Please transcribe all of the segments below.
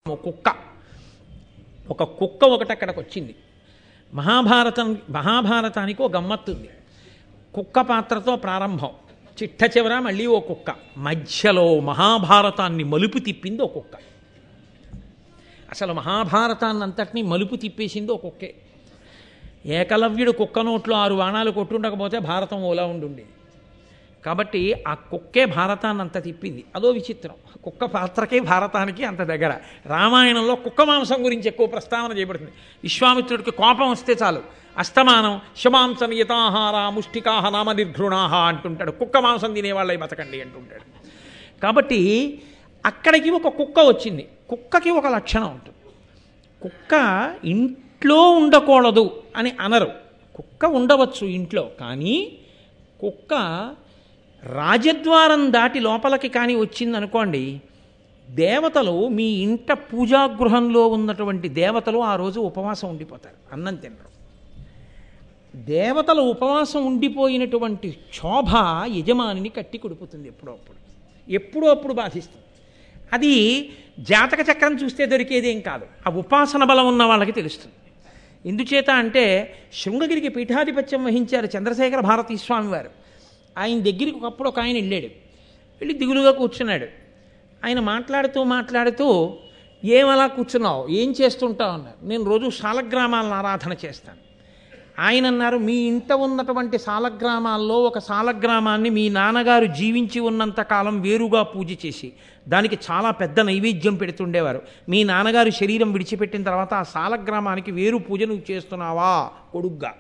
ఒక కుక్క ఒక కుక్క ఒకటి అక్కడికి వచ్చింది మహాభారతం మహాభారతానికి ఒక గమ్మత్తు ఉంది కుక్క పాత్రతో ప్రారంభం చిట్ట చివర మళ్ళీ ఓ కుక్క మధ్యలో మహాభారతాన్ని మలుపు తిప్పింది ఓ కుక్క అసలు మహాభారతాన్ని అంతటినీ మలుపు తిప్పేసింది ఓ కుక్కే ఏకలవ్యుడు కుక్క నోట్లో ఆరు బాణాలు కొట్టుండకపోతే భారతం ఓలా ఉండుండేది కాబట్టి ఆ కుక్కే భారతాన్ని అంత తిప్పింది అదో విచిత్రం కుక్క పాత్రకే భారతానికి అంత దగ్గర రామాయణంలో కుక్క మాంసం గురించి ఎక్కువ ప్రస్తావన చేయబడుతుంది విశ్వామిత్రుడికి కోపం వస్తే చాలు అస్తమానం శమాంసం యథాహార ముష్టికాహ నామ నిర్ఘృణాహ అంటుంటాడు కుక్క మాంసం తినేవాళ్ళై బతకండి అంటుంటాడు కాబట్టి అక్కడికి ఒక కుక్క వచ్చింది కుక్కకి ఒక లక్షణం ఉంటుంది కుక్క ఇంట్లో ఉండకూడదు అని అనరు కుక్క ఉండవచ్చు ఇంట్లో కానీ కుక్క రాజద్వారం దాటి లోపలికి కానీ వచ్చిందనుకోండి దేవతలు మీ ఇంట పూజాగృహంలో ఉన్నటువంటి దేవతలు ఆ రోజు ఉపవాసం ఉండిపోతారు అన్నం తినరు దేవతల ఉపవాసం ఉండిపోయినటువంటి క్షోభ యజమానిని కట్టి కొడుపుతుంది ఎప్పుడో అప్పుడు ఎప్పుడో అప్పుడు బాధిస్తుంది అది జాతక చక్రం చూస్తే దొరికేదేం కాదు ఆ ఉపాసన బలం ఉన్న వాళ్ళకి తెలుస్తుంది ఎందుచేత అంటే శృంగగిరికి పీఠాధిపత్యం వహించారు చంద్రశేఖర భారతీ స్వామి వారు ఆయన దగ్గరికి ఒకప్పుడు ఒక ఆయన వెళ్ళాడు వెళ్ళి దిగులుగా కూర్చున్నాడు ఆయన మాట్లాడుతూ మాట్లాడుతూ ఏమలా కూర్చున్నావు ఏం చేస్తుంటావు అన్నారు నేను రోజు శాలగ్రామాలను ఆరాధన చేస్తాను ఆయన అన్నారు మీ ఇంట ఉన్నటువంటి సాలగ్రామాల్లో ఒక సాలగ్రామాన్ని మీ నాన్నగారు జీవించి ఉన్నంత కాలం వేరుగా పూజ చేసి దానికి చాలా పెద్ద నైవేద్యం పెడుతుండేవారు మీ నాన్నగారు శరీరం విడిచిపెట్టిన తర్వాత ఆ సాలగ్రామానికి వేరు పూజ నువ్వు చేస్తున్నావా కొడుగ్గా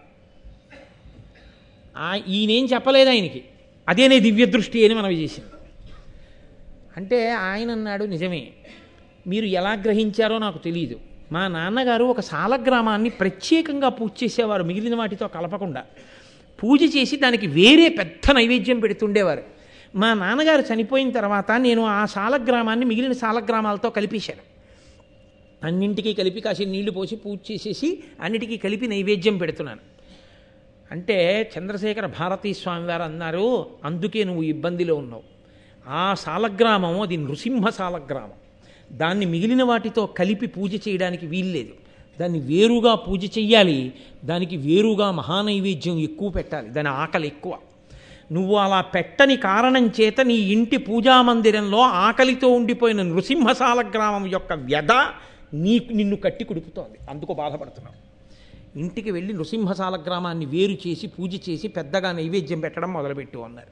ఆ- ఈయనేం చెప్పలేదు ఆయనకి అదేనే దివ్య దృష్టి అని మనవి చేసింది అంటే ఆయన అన్నాడు నిజమే మీరు ఎలా గ్రహించారో నాకు తెలియదు మా నాన్నగారు ఒక సాలగ్రామాన్ని ప్రత్యేకంగా పూజ చేసేవారు మిగిలిన వాటితో కలపకుండా పూజ చేసి దానికి వేరే పెద్ద నైవేద్యం పెడుతుండేవారు మా నాన్నగారు చనిపోయిన తర్వాత నేను ఆ సాలగ్రామాన్ని మిగిలిన సాలగ్రామాలతో కలిపేశాను అన్నింటికీ కలిపి కాసి నీళ్లు పోసి పూజ చేసేసి అన్నిటికీ కలిపి నైవేద్యం పెడుతున్నాను అంటే చంద్రశేఖర భారతీ స్వామి వారు అన్నారు అందుకే నువ్వు ఇబ్బందిలో ఉన్నావు ఆ సాలగ్రామం అది నృసింహ సాలగ్రామం దాన్ని మిగిలిన వాటితో కలిపి పూజ చేయడానికి వీల్లేదు దాన్ని వేరుగా పూజ చెయ్యాలి దానికి వేరుగా మహానైవేద్యం ఎక్కువ పెట్టాలి దాని ఆకలి ఎక్కువ నువ్వు అలా పెట్టని కారణం చేత నీ ఇంటి పూజామందిరంలో ఆకలితో ఉండిపోయిన నృసింహసాల గ్రామం యొక్క వ్యధ నీ నిన్ను కట్టి కుడుపుతోంది అందుకు బాధపడుతున్నావు ఇంటికి వెళ్ళి నృసింహసాల గ్రామాన్ని వేరు చేసి పూజ చేసి పెద్దగా నైవేద్యం పెట్టడం మొదలుపెట్టు అన్నారు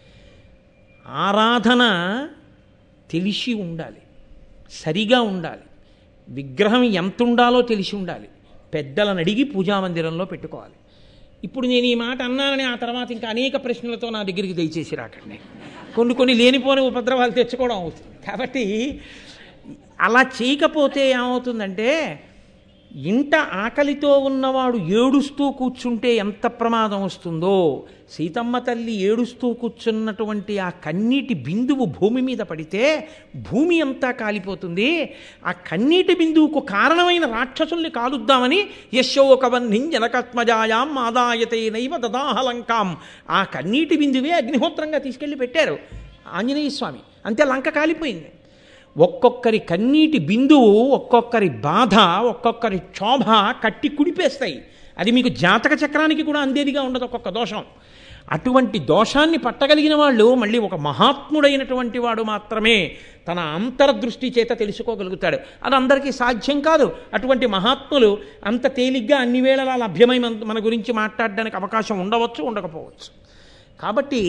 ఆరాధన తెలిసి ఉండాలి సరిగా ఉండాలి విగ్రహం ఎంత ఉండాలో తెలిసి ఉండాలి పెద్దలను అడిగి పూజామందిరంలో పెట్టుకోవాలి ఇప్పుడు నేను ఈ మాట అన్నానని ఆ తర్వాత ఇంకా అనేక ప్రశ్నలతో నా దగ్గరికి దయచేసి రాకండి కొన్ని కొన్ని లేనిపోని ఉపద్రవాలు తెచ్చుకోవడం అవుతుంది కాబట్టి అలా చేయకపోతే ఏమవుతుందంటే ఇంట ఆకలితో ఉన్నవాడు ఏడుస్తూ కూర్చుంటే ఎంత ప్రమాదం వస్తుందో సీతమ్మ తల్లి ఏడుస్తూ కూర్చున్నటువంటి ఆ కన్నీటి బిందువు భూమి మీద పడితే భూమి అంతా కాలిపోతుంది ఆ కన్నీటి బిందువుకు కారణమైన రాక్షసుల్ని కాలుద్దామని యశోకవన్నిం జనకత్మజాయాం ఆదాయతే నైవ దదాహలంకాం ఆ కన్నీటి బిందువే అగ్నిహోత్రంగా తీసుకెళ్ళి పెట్టారు ఆంజనేయ స్వామి అంతే లంక కాలిపోయింది ఒక్కొక్కరి కన్నీటి బిందువు ఒక్కొక్కరి బాధ ఒక్కొక్కరి క్షోభ కట్టి కుడిపేస్తాయి అది మీకు జాతక చక్రానికి కూడా అందేదిగా ఉండదు ఒక్కొక్క దోషం అటువంటి దోషాన్ని పట్టగలిగిన వాళ్ళు మళ్ళీ ఒక మహాత్ముడైనటువంటి వాడు మాత్రమే తన అంతర్దృష్టి చేత తెలుసుకోగలుగుతాడు అది అందరికీ సాధ్యం కాదు అటువంటి మహాత్ములు అంత తేలిగ్గా అన్ని వేళలా లభ్యమై మన మన గురించి మాట్లాడడానికి అవకాశం ఉండవచ్చు ఉండకపోవచ్చు కాబట్టి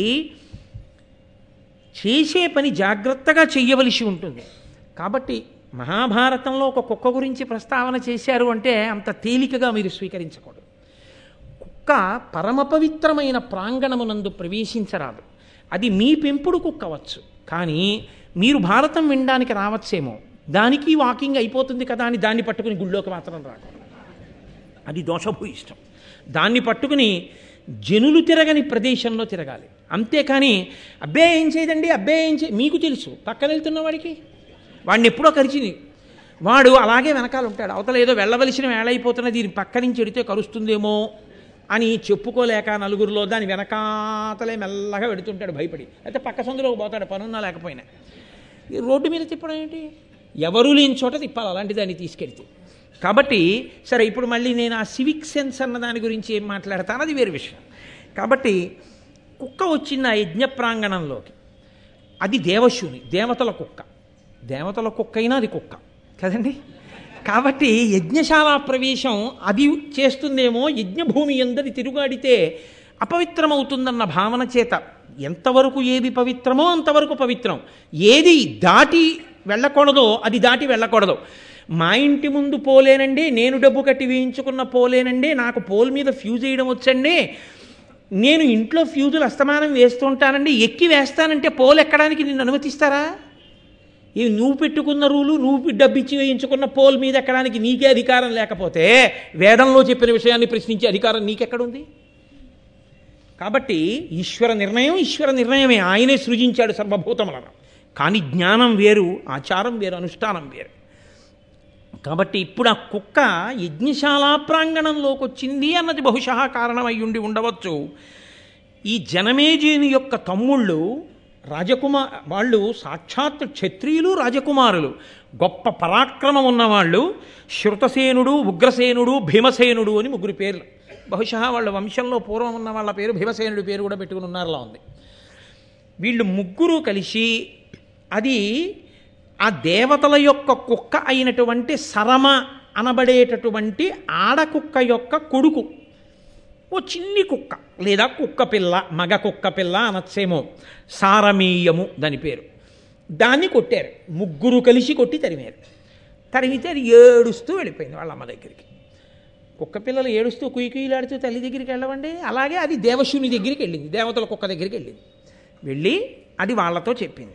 చేసే పని జాగ్రత్తగా చెయ్యవలసి ఉంటుంది కాబట్టి మహాభారతంలో ఒక కుక్క గురించి ప్రస్తావన చేశారు అంటే అంత తేలికగా మీరు స్వీకరించకూడదు కుక్క పరమ పవిత్రమైన ప్రాంగణమునందు ప్రవేశించరాదు అది మీ పెంపుడు కుక్కవచ్చు కానీ మీరు భారతం వినడానికి రావచ్చేమో దానికి వాకింగ్ అయిపోతుంది కదా అని దాన్ని పట్టుకుని గుళ్ళోకి మాత్రం రాకూడదు అది దోషభూయిష్టం దాన్ని పట్టుకుని జనులు తిరగని ప్రదేశంలో తిరగాలి అంతేకాని అబ్బే ఏం చేయదండి అబ్బే ఏం చేయ మీకు తెలుసు పక్కన వెళ్తున్న వాడికి వాడిని ఎప్పుడో కరిచింది వాడు అలాగే వెనకాల ఉంటాడు అవతల ఏదో వెళ్ళవలసిన వేళ అయిపోతున్న దీని పక్క నుంచి ఎడితే కరుస్తుందేమో అని చెప్పుకోలేక నలుగురిలో దాని వెనకాతలే మెల్లగా వెడుతుంటాడు భయపడి అయితే పక్క సందులోకి పోతాడు పనున్నా లేకపోయినా ఈ రోడ్డు మీద తిప్పడం ఏంటి ఎవరూ లేని చోట తిప్పాలి అలాంటి దాన్ని తీసుకెళ్తే కాబట్టి సరే ఇప్పుడు మళ్ళీ నేను ఆ సివిక్ సెన్స్ అన్న దాని గురించి ఏం మాట్లాడతాను అది వేరే విషయం కాబట్టి కుక్క వచ్చింది ఆ యజ్ఞ ప్రాంగణంలోకి అది దేవశూని దేవతల కుక్క దేవతల కుక్క అయినా అది కుక్క కదండి కాబట్టి యజ్ఞశాల ప్రవేశం అది చేస్తుందేమో యజ్ఞభూమి ఎందరి తిరుగాడితే అపవిత్రమవుతుందన్న భావన చేత ఎంతవరకు ఏది పవిత్రమో అంతవరకు పవిత్రం ఏది దాటి వెళ్ళకూడదో అది దాటి వెళ్ళకూడదు మా ఇంటి ముందు పోలేనండి నేను డబ్బు కట్టి వేయించుకున్న పోలేనండి నాకు పోల్ మీద ఫ్యూజ్ వేయడం వచ్చండి నేను ఇంట్లో ఫ్యూజులు అస్తమానం వేస్తుంటానండి ఎక్కి వేస్తానంటే పోల్ ఎక్కడానికి నిన్ను అనుమతిస్తారా ఇవి నువ్వు పెట్టుకున్న రూలు నువ్వు డబ్బిచ్చి వేయించుకున్న పోల్ మీద ఎక్కడానికి నీకే అధికారం లేకపోతే వేదంలో చెప్పిన విషయాన్ని ప్రశ్నించే అధికారం నీకెక్కడుంది కాబట్టి ఈశ్వర నిర్ణయం ఈశ్వర నిర్ణయమే ఆయనే సృజించాడు సర్వభూతములను కానీ జ్ఞానం వేరు ఆచారం వేరు అనుష్ఠానం వేరు కాబట్టి ఇప్పుడు ఆ కుక్క యజ్ఞశాల ప్రాంగణంలోకి వచ్చింది అన్నది బహుశా కారణమై ఉండి ఉండవచ్చు ఈ జనమేజయుని యొక్క తమ్ముళ్ళు రాజకుమార్ వాళ్ళు సాక్షాత్ క్షత్రియులు రాజకుమారులు గొప్ప పరాక్రమం ఉన్నవాళ్ళు శృతసేనుడు ఉగ్రసేనుడు భీమసేనుడు అని ముగ్గురు పేర్లు బహుశా వాళ్ళ వంశంలో పూర్వం ఉన్న వాళ్ళ పేరు భీమసేనుడి పేరు కూడా పెట్టుకుని ఉన్నారులా ఉంది వీళ్ళు ముగ్గురు కలిసి అది ఆ దేవతల యొక్క కుక్క అయినటువంటి సరమ అనబడేటటువంటి ఆడకుక్క యొక్క కొడుకు ఓ చిన్ని కుక్క లేదా కుక్క పిల్ల మగ కుక్క పిల్ల అనొచ్చేమో సారమీయము దాని పేరు దాన్ని కొట్టారు ముగ్గురు కలిసి కొట్టి తరిమారు తరిమితే అది ఏడుస్తూ వెళ్ళిపోయింది వాళ్ళ అమ్మ దగ్గరికి కుక్క పిల్లలు ఏడుస్తూ కుయ్యి కుయ్యిలాడుతూ తల్లి దగ్గరికి వెళ్ళవండి అలాగే అది దేవశుని దగ్గరికి వెళ్ళింది దేవతల కుక్క దగ్గరికి వెళ్ళింది వెళ్ళి అది వాళ్ళతో చెప్పింది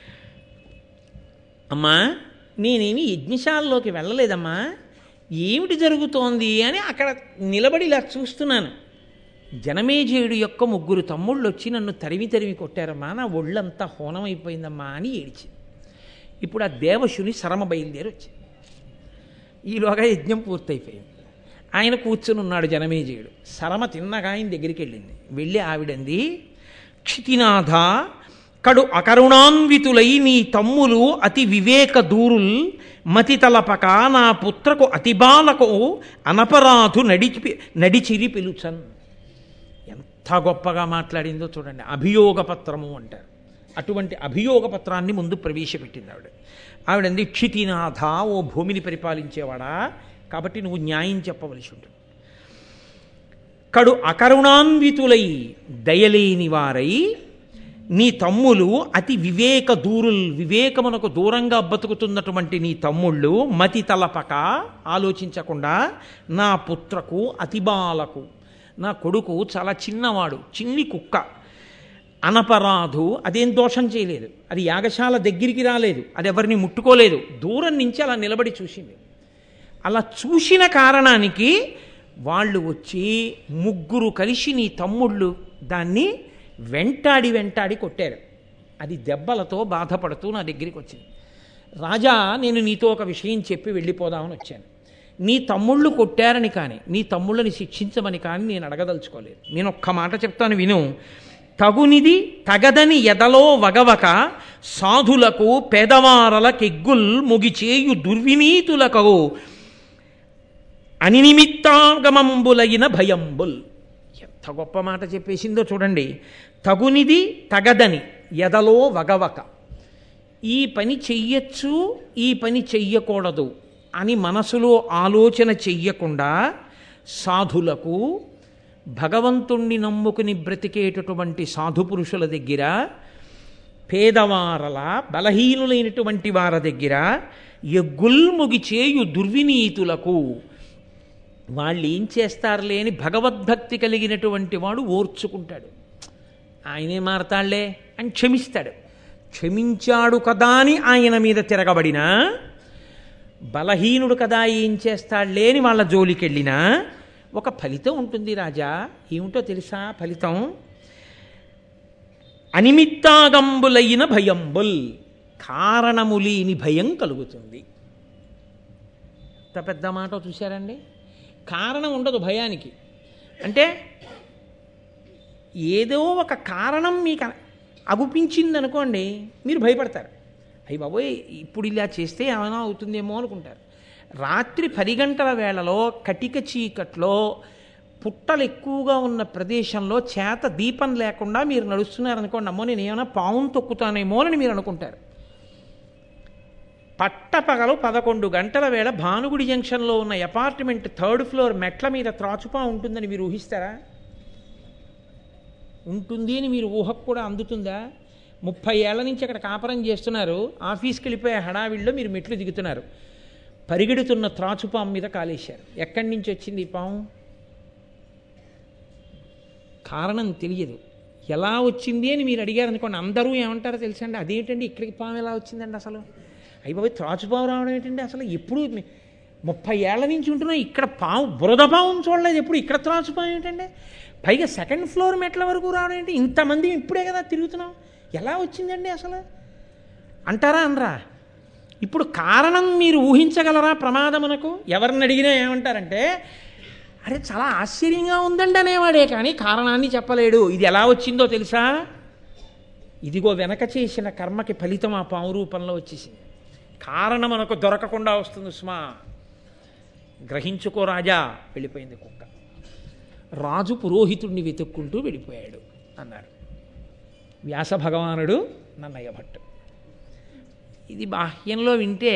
అమ్మా నేనేమి యజ్ఞశాలలోకి వెళ్ళలేదమ్మా ఏమిటి జరుగుతోంది అని అక్కడ నిలబడి ఇలా చూస్తున్నాను జనమేజయుడు యొక్క ముగ్గురు తమ్ముళ్ళు వచ్చి నన్ను తరిమి తరిమి కొట్టారమ్మా నా ఒళ్ళంతా హోనమైపోయిందమ్మా అని ఏడిచింది ఇప్పుడు ఆ దేవశుని శరమ బయలుదేరి వచ్చింది ఈలోగా యజ్ఞం పూర్తయిపోయింది ఆయన కూర్చుని ఉన్నాడు జనమేజయుడు శరమ తిన్నగా ఆయన దగ్గరికి వెళ్ళింది వెళ్ళి ఆవిడంది క్షితినాథ కడు అకరుణాన్వితులై నీ తమ్ములు అతి వివేక దూరుల్ మతి తలపక నా పుత్రకు అతిబాలకు అనపరాధు నడిచి నడిచిరి పిలుచన్ ఎంత గొప్పగా మాట్లాడిందో చూడండి అభియోగ పత్రము అంటారు అటువంటి అభియోగ పత్రాన్ని ముందు ప్రవేశపెట్టింది ఆవిడ ఆవిడంది క్షితినాథ ఓ భూమిని పరిపాలించేవాడా కాబట్టి నువ్వు న్యాయం చెప్పవలసి ఉంటుంది కడు అకరుణాన్వితులై దయలేని వారై నీ తమ్ములు అతి వివేక దూరుల్ వివేకమునకు దూరంగా బతుకుతున్నటువంటి నీ తమ్ముళ్ళు మతి తలపక ఆలోచించకుండా నా పుత్రకు అతిబాలకు నా కొడుకు చాలా చిన్నవాడు చిన్ని కుక్క అనపరాధు అదేం దోషం చేయలేదు అది యాగశాల దగ్గరికి రాలేదు అది ఎవరిని ముట్టుకోలేదు దూరం నుంచి అలా నిలబడి చూసింది అలా చూసిన కారణానికి వాళ్ళు వచ్చి ముగ్గురు కలిసి నీ తమ్ముళ్ళు దాన్ని వెంటాడి వెంటాడి కొట్టారు అది దెబ్బలతో బాధపడుతూ నా దగ్గరికి వచ్చింది రాజా నేను నీతో ఒక విషయం చెప్పి వెళ్ళిపోదామని వచ్చాను నీ తమ్ముళ్ళు కొట్టారని కానీ నీ తమ్ముళ్ళని శిక్షించమని కానీ నేను అడగదలుచుకోలేదు నేను ఒక్క మాట చెప్తాను విను తగునిది తగదని ఎదలో వగవక సాధులకు పేదవారలకెగ్గుల్ ముగిచేయు దుర్వినీతులకు అనినిమిత్తాగమంబులైన భయంబుల్ ఎంత గొప్ప మాట చెప్పేసిందో చూడండి తగునిది తగదని ఎదలో వగవక ఈ పని చెయ్యొచ్చు ఈ పని చెయ్యకూడదు అని మనసులో ఆలోచన చెయ్యకుండా సాధులకు భగవంతుణ్ణి నమ్ముకుని బ్రతికేటటువంటి సాధు పురుషుల దగ్గర పేదవారల బలహీనులైనటువంటి వారి దగ్గర ఎగ్గుల్ముగి చేయు దుర్వినీతులకు వాళ్ళు ఏం చేస్తారులే అని భగవద్భక్తి కలిగినటువంటి వాడు ఓర్చుకుంటాడు ఆయనే మారతాళ్లే అని క్షమిస్తాడు క్షమించాడు కదా అని ఆయన మీద తిరగబడినా బలహీనుడు కదా ఏం చేస్తాడులే అని వాళ్ళ జోలికెళ్ళినా ఒక ఫలితం ఉంటుంది రాజా ఏమిటో తెలుసా ఫలితం అనిమిత్తాగంబులైన భయంబుల్ కారణము లేని భయం కలుగుతుంది ఎంత పెద్ద మాట చూశారండి కారణం ఉండదు భయానికి అంటే ఏదో ఒక కారణం మీకు అగుపించింది అనుకోండి మీరు భయపడతారు అయ్యి బాబోయ్ ఇప్పుడు ఇలా చేస్తే ఏమైనా అవుతుందేమో అనుకుంటారు రాత్రి పది గంటల వేళలో కటిక చీకట్లో పుట్టలు ఎక్కువగా ఉన్న ప్రదేశంలో చేత దీపం లేకుండా మీరు నడుస్తున్నారనుకోండి అమ్మో నేను ఏమైనా పావును తొక్కుతానేమో అని మీరు అనుకుంటారు పట్టపగలు పదకొండు గంటల వేళ భానుగుడి జంక్షన్లో ఉన్న అపార్ట్మెంట్ థర్డ్ ఫ్లోర్ మెట్ల మీద త్రాచుపా ఉంటుందని మీరు ఊహిస్తారా ఉంటుంది అని మీరు ఊహకు కూడా అందుతుందా ముప్పై ఏళ్ల నుంచి అక్కడ కాపురం చేస్తున్నారు ఆఫీస్కి వెళ్ళిపోయే హడావిడిలో మీరు మెట్లు దిగుతున్నారు పరిగెడుతున్న త్రాచుపాం మీద కాలేశారు ఎక్కడి నుంచి వచ్చింది ఈ పాము కారణం తెలియదు ఎలా వచ్చింది అని మీరు అడిగారు అనుకోండి అందరూ ఏమంటారో తెలుసండి అదేంటండి ఇక్కడికి పాము ఎలా వచ్చిందండి అసలు అయిపోయి త్రాచుపాము రావడం ఏంటండి అసలు ఎప్పుడు మీ- ముప్పై ఏళ్ల నుంచి ఉంటున్నా ఇక్కడ పాము బురద పాము చూడలేదు ఎప్పుడు ఇక్కడ త్రాచుపాము ఏంటండి పైగా సెకండ్ ఫ్లోర్ మెట్ల వరకు రావడం ఏంటి ఇంతమంది ఇప్పుడే కదా తిరుగుతున్నాం ఎలా వచ్చిందండి అసలు అంటారా అనరా ఇప్పుడు కారణం మీరు ఊహించగలరా ప్రమాదమునకు ఎవరిని అడిగినా ఏమంటారంటే అరే చాలా ఆశ్చర్యంగా ఉందండి అనేవాడే కానీ కారణాన్ని చెప్పలేడు ఇది ఎలా వచ్చిందో తెలుసా ఇదిగో వెనక చేసిన కర్మకి ఫలితం ఆ పాము రూపంలో వచ్చేసింది కారణం మనకు దొరకకుండా వస్తుంది సుమా గ్రహించుకో రాజా వెళ్ళిపోయింది కుక్క రాజు పురోహితుడిని వెతుక్కుంటూ వెళ్ళిపోయాడు అన్నారు వ్యాస భగవానుడు నన్నయ్య భట్టు ఇది బాహ్యంలో వింటే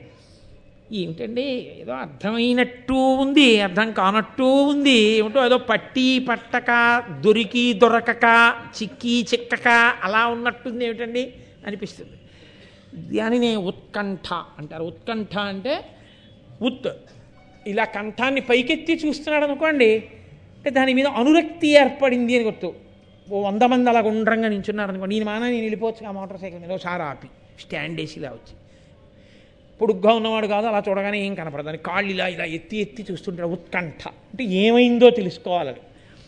ఏమిటండి ఏదో అర్థమైనట్టు ఉంది అర్థం కానట్టు ఉంది ఏమిటో ఏదో పట్టి పట్టక దొరికి దొరకక చిక్కి చిక్కక అలా ఉన్నట్టుంది ఏమిటండి అనిపిస్తుంది దానినే ఉత్కంఠ అంటారు ఉత్కంఠ అంటే ఉత్ ఇలా కంఠాన్ని పైకెత్తి చూస్తున్నాడు అనుకోండి అంటే దాని మీద అనురక్తి ఏర్పడింది అని గుర్తు ఓ వంద మంది అలా గుండ్రంగా నించున్నారు అనుకోండి నేను మానా నేను వెళ్ళిపోవచ్చు ఆ మోటార్ సైకిల్ మీద ఒకసారి ఆపి స్టాండ్ వేసి ఇలా వచ్చి పొడుగ్గా ఉన్నవాడు కాదు అలా చూడగానే ఏం కనపడదు దాని కాళ్ళు ఇలా ఇలా ఎత్తి ఎత్తి చూస్తుంటాడు ఉత్కంఠ అంటే ఏమైందో తెలుసుకోవాలని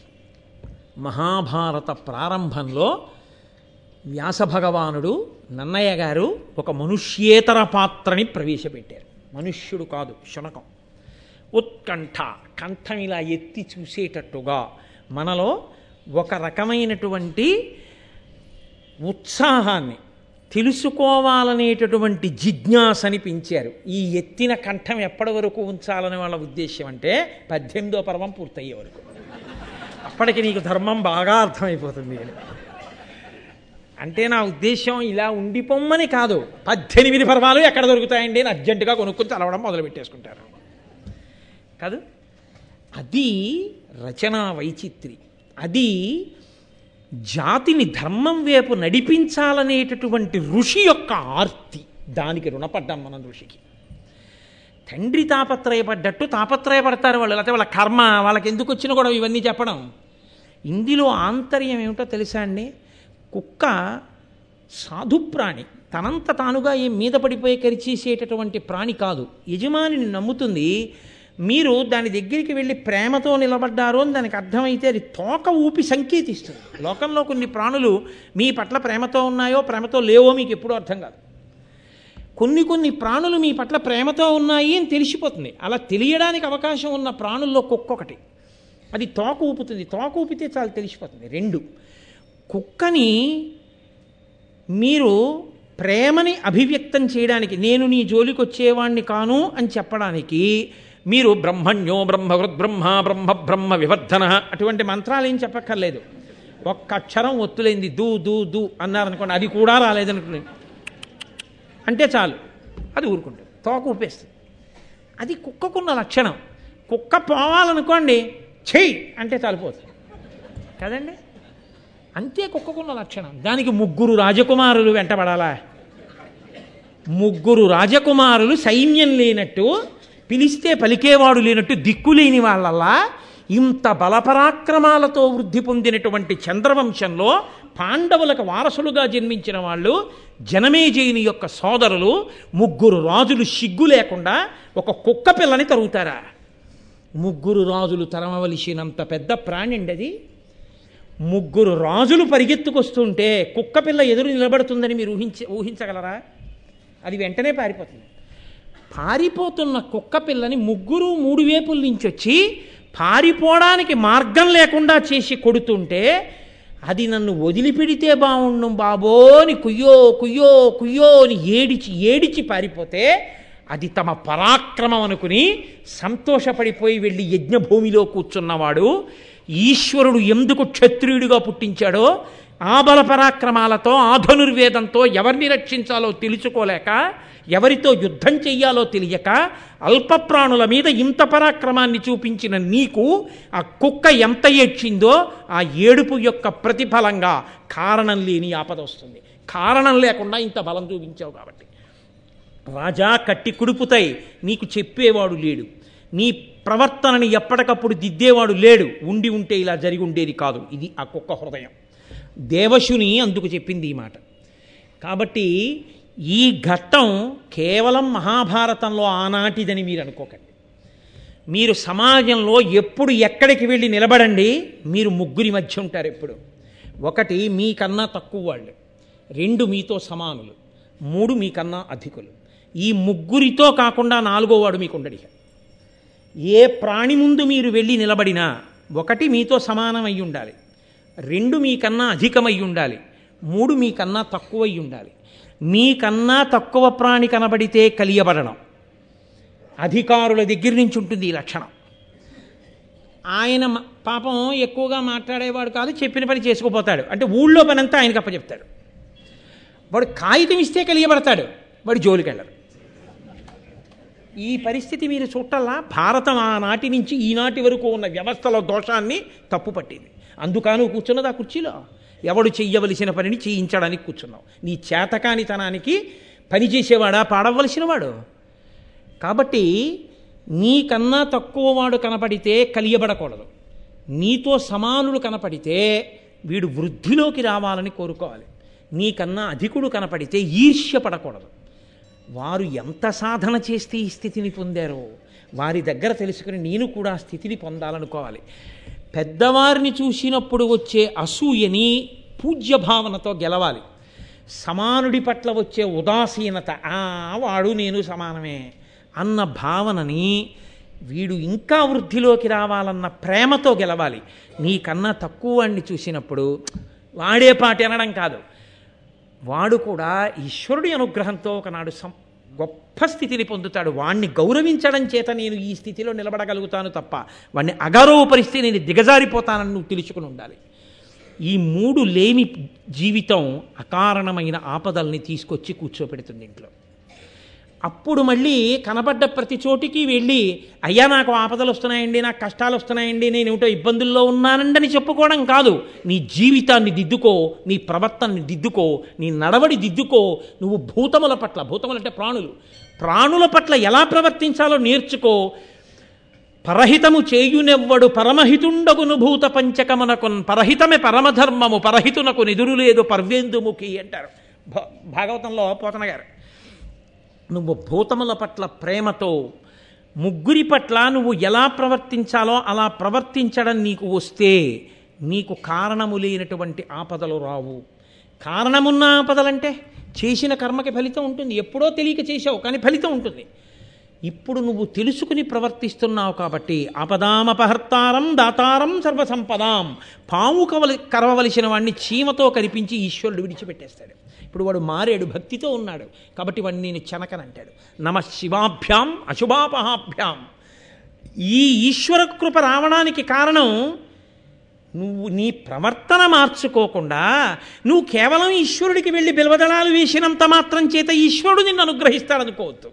మహాభారత ప్రారంభంలో వ్యాస భగవానుడు నన్నయ్య గారు ఒక మనుష్యేతర పాత్రని ప్రవేశపెట్టారు మనుష్యుడు కాదు శునకం ఉత్కంఠ కంఠం ఇలా ఎత్తి చూసేటట్టుగా మనలో ఒక రకమైనటువంటి ఉత్సాహాన్ని తెలుసుకోవాలనేటటువంటి జిజ్ఞాసని పెంచారు ఈ ఎత్తిన కంఠం ఎప్పటి వరకు ఉంచాలని వాళ్ళ ఉద్దేశం అంటే పద్దెనిమిదో పర్వం పూర్తయ్యే వరకు అప్పటికి నీకు ధర్మం బాగా అర్థమైపోతుంది అని అంటే నా ఉద్దేశం ఇలా ఉండిపోమ్మని కాదు పద్దెనిమిది పర్వాలు ఎక్కడ దొరుకుతాయండి అని అర్జెంటుగా కొనుక్కొని చదవడం మొదలు పెట్టేసుకుంటారు కాదు అది రచనా వైచిత్రి అది జాతిని ధర్మం వైపు నడిపించాలనేటటువంటి ఋషి యొక్క ఆర్తి దానికి రుణపడ్డాం మనం ఋషికి తండ్రి తాపత్రయపడ్డట్టు తాపత్రయపడతారు వాళ్ళు లేకపోతే వాళ్ళ కర్మ వాళ్ళకి ఎందుకు వచ్చినా కూడా ఇవన్నీ చెప్పడం ఇందులో ఆంతర్యం ఏమిటో తెలుసా అండి కుక్క సాధుప్రాణి తనంత తానుగా ఏం మీద పడిపోయి కరిచేసేటటువంటి ప్రాణి కాదు యజమానిని నమ్ముతుంది మీరు దాని దగ్గరికి వెళ్ళి ప్రేమతో నిలబడ్డారు అని దానికి అర్థమైతే అది తోక ఊపి సంకేతిస్తుంది లోకంలో కొన్ని ప్రాణులు మీ పట్ల ప్రేమతో ఉన్నాయో ప్రేమతో లేవో మీకు ఎప్పుడూ అర్థం కాదు కొన్ని కొన్ని ప్రాణులు మీ పట్ల ప్రేమతో ఉన్నాయి అని తెలిసిపోతుంది అలా తెలియడానికి అవకాశం ఉన్న ప్రాణుల్లో కుక్కొకటి అది తోక ఊపుతుంది తోక ఊపితే చాలా తెలిసిపోతుంది రెండు కుక్కని మీరు ప్రేమని అభివ్యక్తం చేయడానికి నేను నీ జోలికి వచ్చేవాణ్ణి కాను అని చెప్పడానికి మీరు బ్రహ్మణ్యో బ్రహ్మవృద్ బ్రహ్మ బ్రహ్మ బ్రహ్మ వివర్ధన అటువంటి మంత్రాలు ఏం చెప్పక్కర్లేదు ఒక్క అక్షరం ఒత్తులేంది దూ దూ దూ అన్నారనుకోండి అది కూడా రాలేదనుకోండి అంటే చాలు అది ఊరుకుంటుంది తోక ఊపేస్తుంది అది కుక్కకున్న లక్షణం కుక్క పోవాలనుకోండి చెయ్యి అంటే చాలిపోతుంది కదండి అంతే కుక్కకున్న లక్షణం దానికి ముగ్గురు రాజకుమారులు వెంటబడాలా ముగ్గురు రాజకుమారులు సైన్యం లేనట్టు పిలిస్తే పలికేవాడు లేనట్టు దిక్కులేని వాళ్ళల్లా ఇంత బలపరాక్రమాలతో వృద్ధి పొందినటువంటి చంద్రవంశంలో పాండవులకు వారసులుగా జన్మించిన వాళ్ళు జనమేజయుని యొక్క సోదరులు ముగ్గురు రాజులు సిగ్గు లేకుండా ఒక కుక్క పిల్లని తరుగుతారా ముగ్గురు రాజులు తరమవలసినంత పెద్ద ప్రాణి అండి అది ముగ్గురు రాజులు పరిగెత్తుకొస్తుంటే కుక్క పిల్ల ఎదురు నిలబడుతుందని మీరు ఊహించ ఊహించగలరా అది వెంటనే పారిపోతుంది పారిపోతున్న కుక్క పిల్లని ముగ్గురు మూడు వేపుల నుంచి వచ్చి పారిపోవడానికి మార్గం లేకుండా చేసి కొడుతుంటే అది నన్ను వదిలిపెడితే బాగుండు బాబో అని కుయ్యో కుయ్యో కుయ్యో అని ఏడిచి ఏడిచి పారిపోతే అది తమ పరాక్రమం అనుకుని సంతోషపడిపోయి వెళ్ళి యజ్ఞభూమిలో కూర్చున్నవాడు ఈశ్వరుడు ఎందుకు క్షత్రియుడిగా పుట్టించాడో ఆ బల పరాక్రమాలతో ఆ ధనుర్వేదంతో ఎవరిని రక్షించాలో తెలుసుకోలేక ఎవరితో యుద్ధం చెయ్యాలో తెలియక అల్పప్రాణుల మీద ఇంత పరాక్రమాన్ని చూపించిన నీకు ఆ కుక్క ఎంత ఏడ్చిందో ఆ ఏడుపు యొక్క ప్రతిఫలంగా కారణం లేని ఆపద వస్తుంది కారణం లేకుండా ఇంత బలం చూపించావు కాబట్టి రాజా కట్టి కుడుపుతాయి నీకు చెప్పేవాడు లేడు నీ ప్రవర్తనని ఎప్పటికప్పుడు దిద్దేవాడు లేడు ఉండి ఉంటే ఇలా జరిగి ఉండేది కాదు ఇది ఆ కుక్క హృదయం దేవశుని అందుకు చెప్పింది ఈ మాట కాబట్టి ఈ ఘట్టం కేవలం మహాభారతంలో ఆనాటిదని మీరు అనుకోకండి మీరు సమాజంలో ఎప్పుడు ఎక్కడికి వెళ్ళి నిలబడండి మీరు ముగ్గురి మధ్య ఉంటారు ఎప్పుడు ఒకటి మీకన్నా తక్కువ వాళ్ళు రెండు మీతో సమానులు మూడు మీకన్నా అధికులు ఈ ముగ్గురితో కాకుండా నాలుగో వాడు మీకు ఉండడు ఇక. ఏ ప్రాణి ముందు మీరు వెళ్ళి నిలబడినా ఒకటి మీతో సమానమై ఉండాలి రెండు మీకన్నా అధికమై ఉండాలి మూడు మీకన్నా తక్కువై ఉండాలి మీకన్నా తక్కువ ప్రాణి కనబడితే కలియబడడం అధికారుల దగ్గర నుంచి ఉంటుంది ఈ లక్షణం ఆయన మ- పాపం ఎక్కువగా మాట్లాడేవాడు కాదు చెప్పిన పని చేసుకుపోతాడు అంటే ఊళ్ళో పని అంతా ఆయనకి అప్పచెప్తాడు వాడు కాగితం ఇస్తే కలియబడతాడు వాడు జోలికి వెళ్ళరు ఈ పరిస్థితి మీరు చూడాలా భారతం ఆనాటి నుంచి ఈనాటి వరకు ఉన్న వ్యవస్థలో దోషాన్ని తప్పు పట్టింది అందుకను కూర్చున్నది ఆ కుర్చీలో ఎవడు చెయ్యవలసిన పనిని చేయించడానికి కూర్చున్నావు నీ చేతకానితనానికి పని చేసేవాడా పాడవలసిన వాడు కాబట్టి నీకన్నా తక్కువ వాడు కనపడితే కలియబడకూడదు నీతో సమానులు కనపడితే వీడు వృద్ధిలోకి రావాలని కోరుకోవాలి నీకన్నా అధికుడు కనపడితే ఈర్ష్య పడకూడదు వారు ఎంత సాధన చేస్తే ఈ స్థితిని పొందారో వారి దగ్గర తెలుసుకుని నేను కూడా ఆ స్థితిని పొందాలనుకోవాలి పెద్దవారిని చూసినప్పుడు వచ్చే అసూయని పూజ్య భావనతో గెలవాలి సమానుడి పట్ల వచ్చే ఉదాసీనత ఆ వాడు నేను సమానమే అన్న భావనని వీడు ఇంకా వృద్ధిలోకి రావాలన్న ప్రేమతో గెలవాలి నీకన్నా తక్కువ వాడిని చూసినప్పుడు వాడే పాటి అనడం కాదు వాడు కూడా ఈశ్వరుడి అనుగ్రహంతో ఒకనాడు సం గొప్ప స్థితిని పొందుతాడు వాణ్ణి గౌరవించడం చేత నేను ఈ స్థితిలో నిలబడగలుగుతాను తప్ప వాణ్ణి అగౌరవపరిస్తే నేను దిగజారిపోతానని నువ్వు తెలుసుకుని ఉండాలి ఈ మూడు లేని జీవితం అకారణమైన ఆపదల్ని తీసుకొచ్చి కూర్చోపెడుతుంది ఇంట్లో అప్పుడు మళ్ళీ కనబడ్డ ప్రతి చోటికి వెళ్ళి అయ్యా నాకు ఆపదలు వస్తున్నాయండి నాకు కష్టాలు వస్తున్నాయండి నేను ఏమిటో ఇబ్బందుల్లో ఉన్నానండి అని చెప్పుకోవడం కాదు నీ జీవితాన్ని దిద్దుకో నీ ప్రవర్తనని దిద్దుకో నీ నడవడి దిద్దుకో నువ్వు భూతముల పట్ల భూతములు అంటే ప్రాణులు ప్రాణుల పట్ల ఎలా ప్రవర్తించాలో నేర్చుకో పరహితము చేయునెవ్వడు పరమహితుండగును భూత పంచకమునకున్ పరహితమే పరమధర్మము పరహితునకు నిదురు లేదు పర్వేందుముఖి అంటారు భా- భాగవతంలో పోతన గారు నువ్వు భూతముల పట్ల ప్రేమతో ముగ్గురి పట్ల నువ్వు ఎలా ప్రవర్తించాలో అలా ప్రవర్తించడం నీకు వస్తే నీకు కారణము లేనటువంటి ఆపదలు రావు కారణమున్న ఆపదలంటే చేసిన కర్మకి ఫలితం ఉంటుంది ఎప్పుడో తెలియక చేసావు కానీ ఫలితం ఉంటుంది ఇప్పుడు నువ్వు తెలుసుకుని ప్రవర్తిస్తున్నావు కాబట్టి అపదామపహర్తారం దాతారం సర్వసంపదాం పాము కవలి కరవవలసిన వాడిని చీమతో కనిపించి ఈశ్వరుడు విడిచిపెట్టేస్తాడు ఇప్పుడు వాడు మారాడు భక్తితో ఉన్నాడు కాబట్టి వాడిని నేను చెనకనంటాడు నమ శివాభ్యాం అశుభాపహాభ్యాం ఈ ఈశ్వర కృప రావడానికి కారణం నువ్వు నీ ప్రవర్తన మార్చుకోకుండా నువ్వు కేవలం ఈశ్వరుడికి వెళ్ళి బిల్వదళాలు వేసినంత మాత్రం చేత ఈశ్వరుడు నిన్ను అనుగ్రహిస్తాడనుకోవద్దు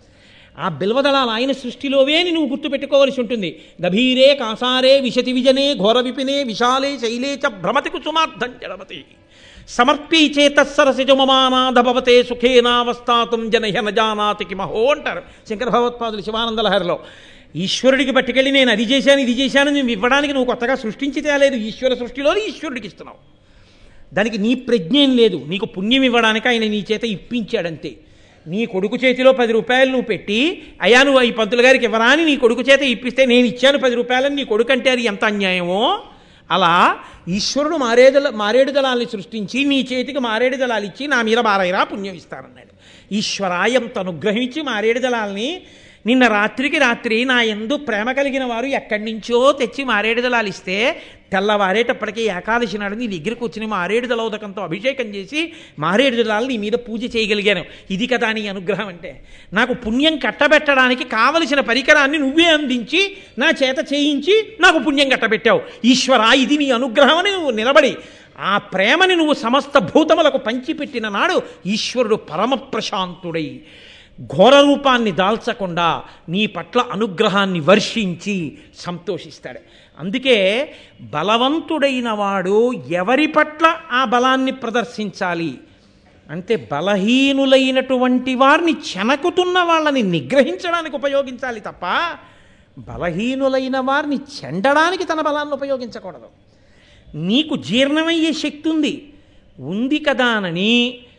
ఆ బిల్వదళాలు ఆయన సృష్టిలోవే నువ్వు గుర్తుపెట్టుకోవలసి ఉంటుంది గభీరే కాసారే విశతి విజనే ఘోర విపినే విశాలే శైలే చ భ్రమతి కుసుమార్థం జడమతి సమర్పీ చేతస్సరసిజమమానాథ భవతే సుఖేనావస్థాతం జనహ నజానాతి కిమహో అంటారు శంకర భగవత్పాదులు శివానంద లహరిలో ఈశ్వరుడికి పట్టుకెళ్ళి నేను అది చేశాను ఇది చేశాను నువ్వు ఇవ్వడానికి నువ్వు కొత్తగా సృష్టించి తేలేదు ఈశ్వర సృష్టిలో ఈశ్వరుడికి ఇస్తున్నావు దానికి నీ ప్రజ్ఞ ఏం లేదు నీకు పుణ్యం ఇవ్వడానికి ఆయన నీ చేత ఇప్పించాడంతే నీ కొడుకు చేతిలో పది రూపాయలు నువ్వు పెట్టి అయ్యా నువ్వు ఈ పంతులు గారికి ఇవ్వరా అని నీ కొడుకు చేత ఇప్పిస్తే నేను ఇచ్చాను పది రూపాయలని నీ కొడుకు అంటే అది ఎంత అన్యాయమో అలా ఈశ్వరుడు మారేదల మారేడు దళాల్ని సృష్టించి నీ చేతికి మారేడు దళాలు ఇచ్చి నా మీద బారైరా పుణ్యం ఇస్తారన్నాడు ఈశ్వరాయంత అనుగ్రహించి మారేడు దళాల్ని నిన్న రాత్రికి రాత్రి నా ఎందు ప్రేమ కలిగిన వారు ఎక్కడి నుంచో తెచ్చి మారేడు దళాలు ఇస్తే తెల్లవారేటప్పటికీ ఏకాదశి నాడు నీ దగ్గరికి వచ్చిన మారేడు దళోదకంతో అభిషేకం చేసి మారేడు దళాలు నీ మీద పూజ చేయగలిగాను ఇది కదా నీ అనుగ్రహం అంటే నాకు పుణ్యం కట్టబెట్టడానికి కావలసిన పరికరాన్ని నువ్వే అందించి నా చేత చేయించి నాకు పుణ్యం కట్టబెట్టావు ఈశ్వర ఇది నీ అనుగ్రహం అని నువ్వు నిలబడి ఆ ప్రేమని నువ్వు సమస్త భూతములకు పంచిపెట్టిన నాడు ఈశ్వరుడు పరమ ప్రశాంతుడై ఘోర రూపాన్ని దాల్చకుండా నీ పట్ల అనుగ్రహాన్ని వర్షించి సంతోషిస్తాడు అందుకే బలవంతుడైన వాడు ఎవరి పట్ల ఆ బలాన్ని ప్రదర్శించాలి అంటే బలహీనులైనటువంటి వారిని చెనకుతున్న వాళ్ళని నిగ్రహించడానికి ఉపయోగించాలి తప్ప బలహీనులైన వారిని చెండడానికి తన బలాన్ని ఉపయోగించకూడదు నీకు జీర్ణమయ్యే శక్తి ఉంది ఉంది కదా అని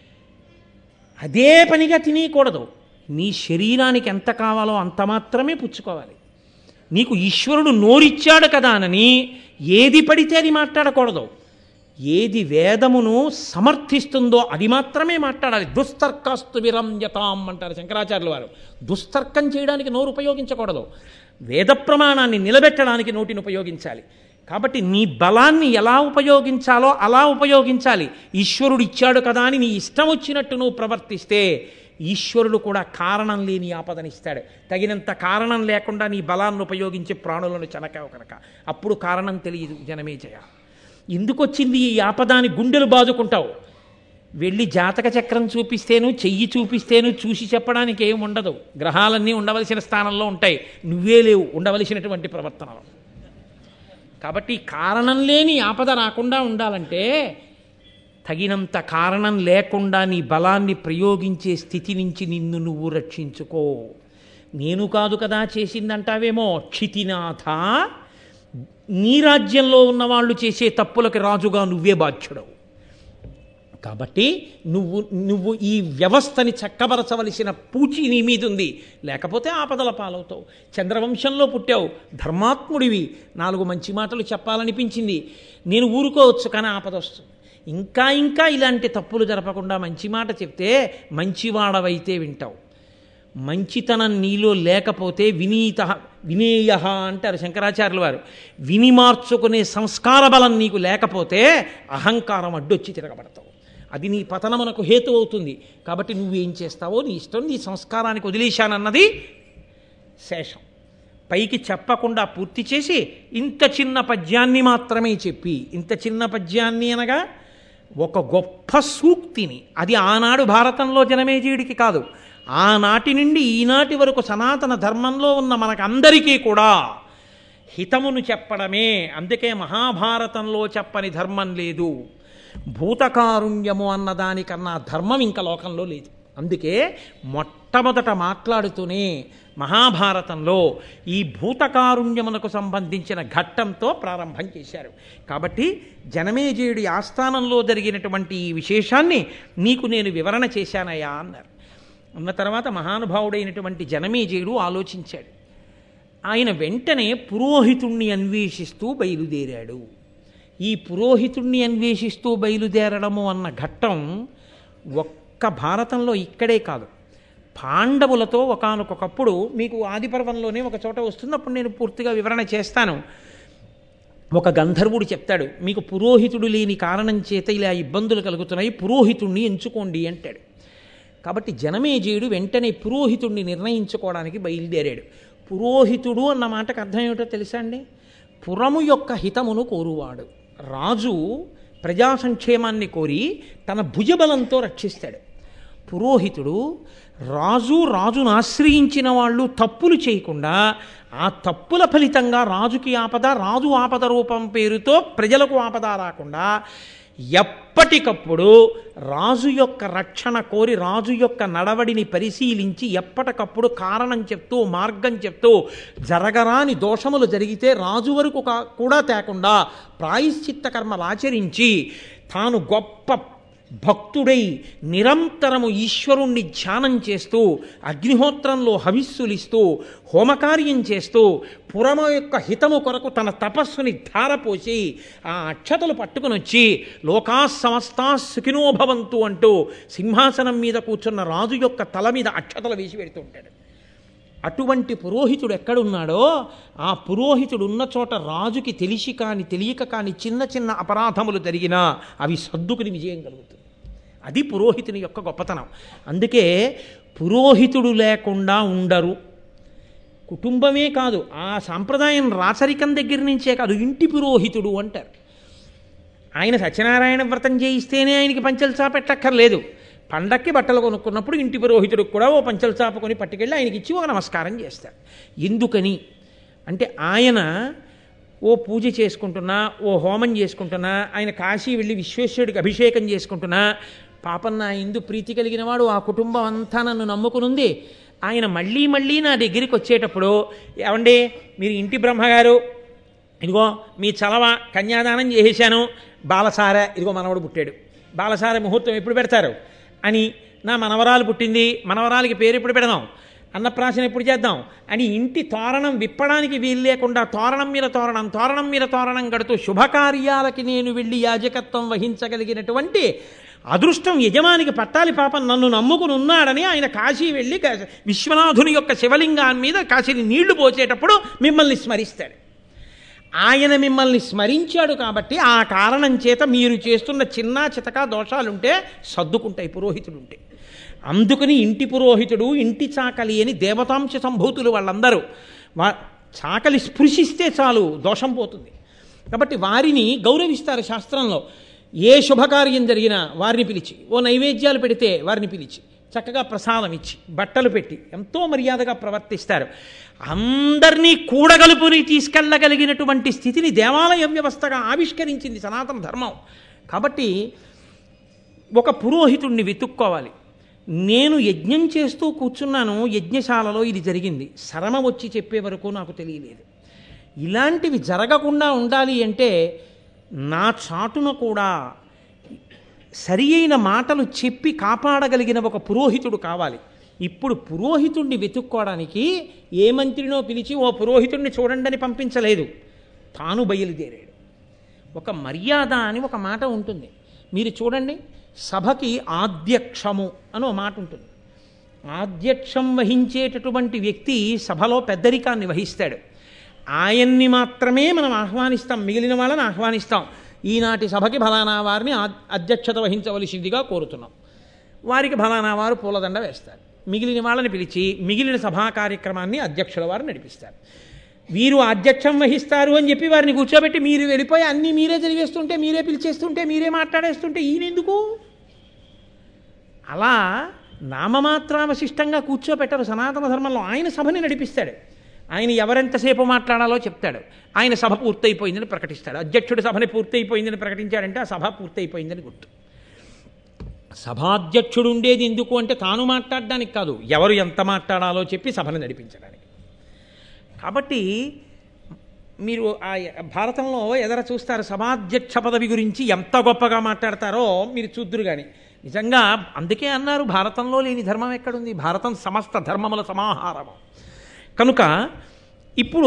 అదే పనిగా తినేయకూడదు నీ శరీరానికి ఎంత కావాలో అంత మాత్రమే పుచ్చుకోవాలి నీకు ఈశ్వరుడు నోరిచ్చాడు కదా అని ఏది పడితే అది మాట్లాడకూడదు ఏది వేదమును సమర్థిస్తుందో అది మాత్రమే మాట్లాడాలి దుస్తర్కాస్తు విరంజతాం అంటారు శంకరాచార్యుల వారు దుస్తర్కం చేయడానికి నోరు ఉపయోగించకూడదు వేద ప్రమాణాన్ని నిలబెట్టడానికి నోటిని ఉపయోగించాలి కాబట్టి నీ బలాన్ని ఎలా ఉపయోగించాలో అలా ఉపయోగించాలి ఈశ్వరుడు ఇచ్చాడు కదా అని నీ ఇష్టం వచ్చినట్టు నువ్వు ప్రవర్తిస్తే ఈశ్వరుడు కూడా కారణం లేని ఆపదనిస్తాడు తగినంత కారణం లేకుండా నీ బలాన్ని ఉపయోగించి ప్రాణులను చెనకావు కనుక అప్పుడు కారణం తెలియదు జనమే జయ ఎందుకు వచ్చింది ఈ ఆపదాని గుండెలు బాదుకుంటావు వెళ్ళి జాతక చక్రం చూపిస్తేను చెయ్యి చూపిస్తేను చూసి చెప్పడానికి ఏం ఉండదు గ్రహాలన్నీ ఉండవలసిన స్థానంలో ఉంటాయి నువ్వే లేవు ఉండవలసినటువంటి ప్రవర్తనలో కాబట్టి కారణం లేని ఆపద రాకుండా ఉండాలంటే తగినంత కారణం లేకుండా నీ బలాన్ని ప్రయోగించే స్థితి నుంచి నిన్ను నువ్వు రక్షించుకో నేను కాదు కదా చేసిందంటావేమో క్షితినాథ నీ రాజ్యంలో ఉన్న వాళ్ళు చేసే తప్పులకి రాజుగా నువ్వే బాధ్యుడవు కాబట్టి నువ్వు నువ్వు ఈ వ్యవస్థని చక్కబరచవలసిన పూచి నీ మీద ఉంది లేకపోతే ఆపదల పాలవుతావు చంద్రవంశంలో పుట్టావు ధర్మాత్ముడివి నాలుగు మంచి మాటలు చెప్పాలనిపించింది నేను ఊరుకోవచ్చు కానీ ఆపద వస్తుంది ఇంకా ఇంకా ఇలాంటి తప్పులు జరపకుండా మంచి మాట చెప్తే మంచివాడవైతే వింటావు మంచితనం నీలో లేకపోతే వినీత వినేయ అంటారు శంకరాచార్యుల వారు విని మార్చుకునే సంస్కార బలం నీకు లేకపోతే అహంకారం అడ్డొచ్చి తిరగబడతావు అది నీ పతనమునకు హేతు అవుతుంది కాబట్టి నువ్వేం చేస్తావో నీ ఇష్టం నీ సంస్కారానికి వదిలేశానన్నది శేషం పైకి చెప్పకుండా పూర్తి చేసి ఇంత చిన్న పద్యాన్ని మాత్రమే చెప్పి ఇంత చిన్న పద్యాన్ని అనగా ఒక గొప్ప సూక్తిని అది ఆనాడు భారతంలో జనమేజయుడికి కాదు ఆనాటి నుండి ఈనాటి వరకు సనాతన ధర్మంలో ఉన్న మనకందరికీ కూడా హితమును చెప్పడమే అందుకే మహాభారతంలో చెప్పని ధర్మం లేదు భూతకారుణ్యము అన్నదానికన్నా ధర్మం ఇంకా లోకంలో లేదు అందుకే మొట్టమొదట మాట్లాడుతూనే మహాభారతంలో ఈ భూతకారుణ్యమునకు సంబంధించిన ఘట్టంతో ప్రారంభం చేశారు కాబట్టి జనమేజయుడి ఆస్థానంలో జరిగినటువంటి ఈ విశేషాన్ని నీకు నేను వివరణ చేశానయ్యా అన్నారు అన్న తర్వాత మహానుభావుడైనటువంటి జనమేజయుడు ఆలోచించాడు ఆయన వెంటనే పురోహితుణ్ణి అన్వేషిస్తూ బయలుదేరాడు ఈ పురోహితుణ్ణి అన్వేషిస్తూ బయలుదేరడము అన్న ఘట్టం ఒక్క భారతంలో ఇక్కడే కాదు పాండవులతో ఒకనకొకప్పుడు మీకు ఆదిపర్వంలోనే ఒక చోట వస్తున్నప్పుడు నేను పూర్తిగా వివరణ చేస్తాను ఒక గంధర్వుడు చెప్తాడు మీకు పురోహితుడు లేని కారణం చేత ఇలా ఇబ్బందులు కలుగుతున్నాయి పురోహితుణ్ణి ఎంచుకోండి అంటాడు కాబట్టి జనమేజయుడు వెంటనే పురోహితుణ్ణి నిర్ణయించుకోవడానికి బయలుదేరాడు పురోహితుడు అన్న మాటకు అర్థం ఏమిటో తెలుసా అండి పురము యొక్క హితమును కోరువాడు రాజు ప్రజా సంక్షేమాన్ని కోరి తన భుజబలంతో రక్షిస్తాడు పురోహితుడు రాజు రాజును ఆశ్రయించిన వాళ్ళు తప్పులు చేయకుండా ఆ తప్పుల ఫలితంగా రాజుకి ఆపద రాజు ఆపద రూపం పేరుతో ప్రజలకు ఆపద రాకుండా ఎప్పటికప్పుడు రాజు యొక్క రక్షణ కోరి రాజు యొక్క నడవడిని పరిశీలించి ఎప్పటికప్పుడు కారణం చెప్తూ మార్గం చెప్తూ జరగరాని దోషములు జరిగితే రాజు వరకు కా- కూడా తేకుండా ప్రాయశ్చిత్త కర్మలు ఆచరించి తాను గొప్ప భక్తుడై నిరంతరము ఈశ్వరుణ్ణి ధ్యానం చేస్తూ అగ్నిహోత్రంలో హవిస్సులిస్తూ హోమకార్యం చేస్తూ పురమ యొక్క హితము కొరకు తన తపస్సుని ధారపోసి ఆ అక్షతలు పట్టుకుని వచ్చి లోకా సమస్తా సుఖినోభవంతు అంటూ సింహాసనం మీద కూర్చున్న రాజు యొక్క తల మీద అక్షతలు వేసి పెడుతూ ఉంటాడు అటువంటి పురోహితుడు ఎక్కడున్నాడో ఆ పురోహితుడు ఉన్న చోట రాజుకి తెలిసి కాని తెలియక కాని చిన్న చిన్న అపరాధములు జరిగినా అవి సర్దుకుని విజయం కలుగుతుంది అది పురోహితుని యొక్క గొప్పతనం అందుకే పురోహితుడు లేకుండా ఉండరు కుటుంబమే కాదు ఆ సాంప్రదాయం రాచరికం దగ్గర నుంచే కాదు ఇంటి పురోహితుడు అంటారు ఆయన సత్యనారాయణ వ్రతం చేయిస్తేనే ఆయనకి పంచలు చాపెట్టక్కర్లేదు పండక్కి బట్టలు కొనుక్కున్నప్పుడు ఇంటి పురోహితుడికి కూడా ఓ పంచలు చాప కొని పట్టుకెళ్ళి ఆయనకి ఇచ్చి ఒక నమస్కారం చేస్తారు ఎందుకని అంటే ఆయన ఓ పూజ చేసుకుంటున్నా ఓ హోమం చేసుకుంటున్నా ఆయన కాశీ వెళ్ళి విశ్వేశ్వరుడికి అభిషేకం చేసుకుంటున్నా పాపం నా ఇందు ప్రీతి కలిగిన వాడు ఆ కుటుంబం అంతా నన్ను నమ్ముకునుంది ఆయన మళ్ళీ మళ్ళీ నా దగ్గరికి వచ్చేటప్పుడు ఏమండి మీరు ఇంటి బ్రహ్మగారు ఇదిగో మీ చలవ కన్యాదానం చేసేశాను బాలసార ఇదిగో మనవడు పుట్టాడు బాలసార ముహూర్తం ఎప్పుడు పెడతారు అని నా మనవరాలు పుట్టింది మనవరాలకి పేరు ఎప్పుడు పెడదాం అన్నప్రాసన ఎప్పుడు చేద్దాం అని ఇంటి తోరణం విప్పడానికి వీలు లేకుండా తోరణం మీద తోరణం తోరణం మీద తోరణం కడుతూ శుభకార్యాలకి నేను వెళ్ళి యాజకత్వం వహించగలిగినటువంటి అదృష్టం యజమానికి పట్టాలి పాపం నన్ను నమ్ముకుని ఉన్నాడని ఆయన కాశీ వెళ్ళి కా- విశ్వనాథుని యొక్క శివలింగాన్ని మీద కాశీని నీళ్లు పోసేటప్పుడు మిమ్మల్ని స్మరిస్తాడు ఆయన మిమ్మల్ని స్మరించాడు కాబట్టి ఆ కారణం చేత మీరు చేస్తున్న చిన్న చితక దోషాలుంటే సర్దుకుంటాయి పురోహితుడుంటే అందుకని ఇంటి పురోహితుడు ఇంటి చాకలి అని దేవతాంశ సంభూతులు వాళ్ళందరూ వా చాకలి స్పృశిస్తే చాలు దోషం పోతుంది కాబట్టి వారిని గౌరవిస్తారు శాస్త్రంలో ఏ శుభకార్యం జరిగినా వారిని పిలిచి ఓ నైవేద్యాలు పెడితే వారిని పిలిచి చక్కగా ప్రసాదం ఇచ్చి బట్టలు పెట్టి ఎంతో మర్యాదగా ప్రవర్తిస్తారు అందరినీ కూడగలుపుని తీసుకెళ్ళగలిగినటువంటి స్థితిని దేవాలయ వ్యవస్థగా ఆవిష్కరించింది సనాతన ధర్మం కాబట్టి ఒక పురోహితుణ్ణి వెతుక్కోవాలి నేను యజ్ఞం చేస్తూ కూర్చున్నాను యజ్ఞశాలలో ఇది జరిగింది శరమ వచ్చి చెప్పే వరకు నాకు తెలియలేదు ఇలాంటివి జరగకుండా ఉండాలి అంటే నా చాటున కూడా సరి అయిన మాటలు చెప్పి కాపాడగలిగిన ఒక పురోహితుడు కావాలి ఇప్పుడు పురోహితుడిని వెతుక్కోవడానికి ఏ మంత్రినో పిలిచి ఓ పురోహితుడిని చూడండి అని పంపించలేదు తాను బయలుదేరాడు ఒక మర్యాద అని ఒక మాట ఉంటుంది మీరు చూడండి సభకి ఆద్యక్షము అని ఒక మాట ఉంటుంది ఆద్యక్షం వహించేటటువంటి వ్యక్తి సభలో పెద్దరికాన్ని వహిస్తాడు ఆయన్ని మాత్రమే మనం ఆహ్వానిస్తాం మిగిలిన వాళ్ళని ఆహ్వానిస్తాం ఈనాటి సభకి ఫలానా వారిని ఆ- అధ్యక్షత వహించవలసిందిగా కోరుతున్నాం వారికి ఫలానా వారు పూలదండ వేస్తారు మిగిలిన వాళ్ళని పిలిచి మిగిలిన సభా కార్యక్రమాన్ని అధ్యక్షుల వారు నడిపిస్తారు వీరు అధ్యక్షం వహిస్తారు అని చెప్పి వారిని కూర్చోబెట్టి మీరు వెళ్ళిపోయి అన్నీ మీరే చదివేస్తుంటే మీరే పిలిచేస్తుంటే మీరే మాట్లాడేస్తుంటే ఈయనెందుకు అలా నామమాత్రావశిష్టంగా కూర్చోబెట్టరు సనాతన ధర్మంలో ఆయన సభని నడిపిస్తాడు ఆయన ఎవరెంతసేపు మాట్లాడాలో చెప్తాడు ఆయన సభ పూర్తయిపోయిందని ప్రకటిస్తాడు అధ్యక్షుడి సభని పూర్తయిపోయిందని ప్రకటించాడంటే ఆ సభ పూర్తయిపోయిందని గుర్తు సభాధ్యక్షుడు ఉండేది ఎందుకు అంటే తాను మాట్లాడడానికి కాదు ఎవరు ఎంత మాట్లాడాలో చెప్పి సభను నడిపించడానికి కాబట్టి మీరు ఆ భారతంలో ఎదర చూస్తారు సభాధ్యక్ష పదవి గురించి ఎంత గొప్పగా మాట్లాడతారో మీరు చూద్దురు కానీ నిజంగా అందుకే అన్నారు భారతంలో లేని ధర్మం ఎక్కడుంది భారతం సమస్త ధర్మముల సమాహారము కనుక ఇప్పుడు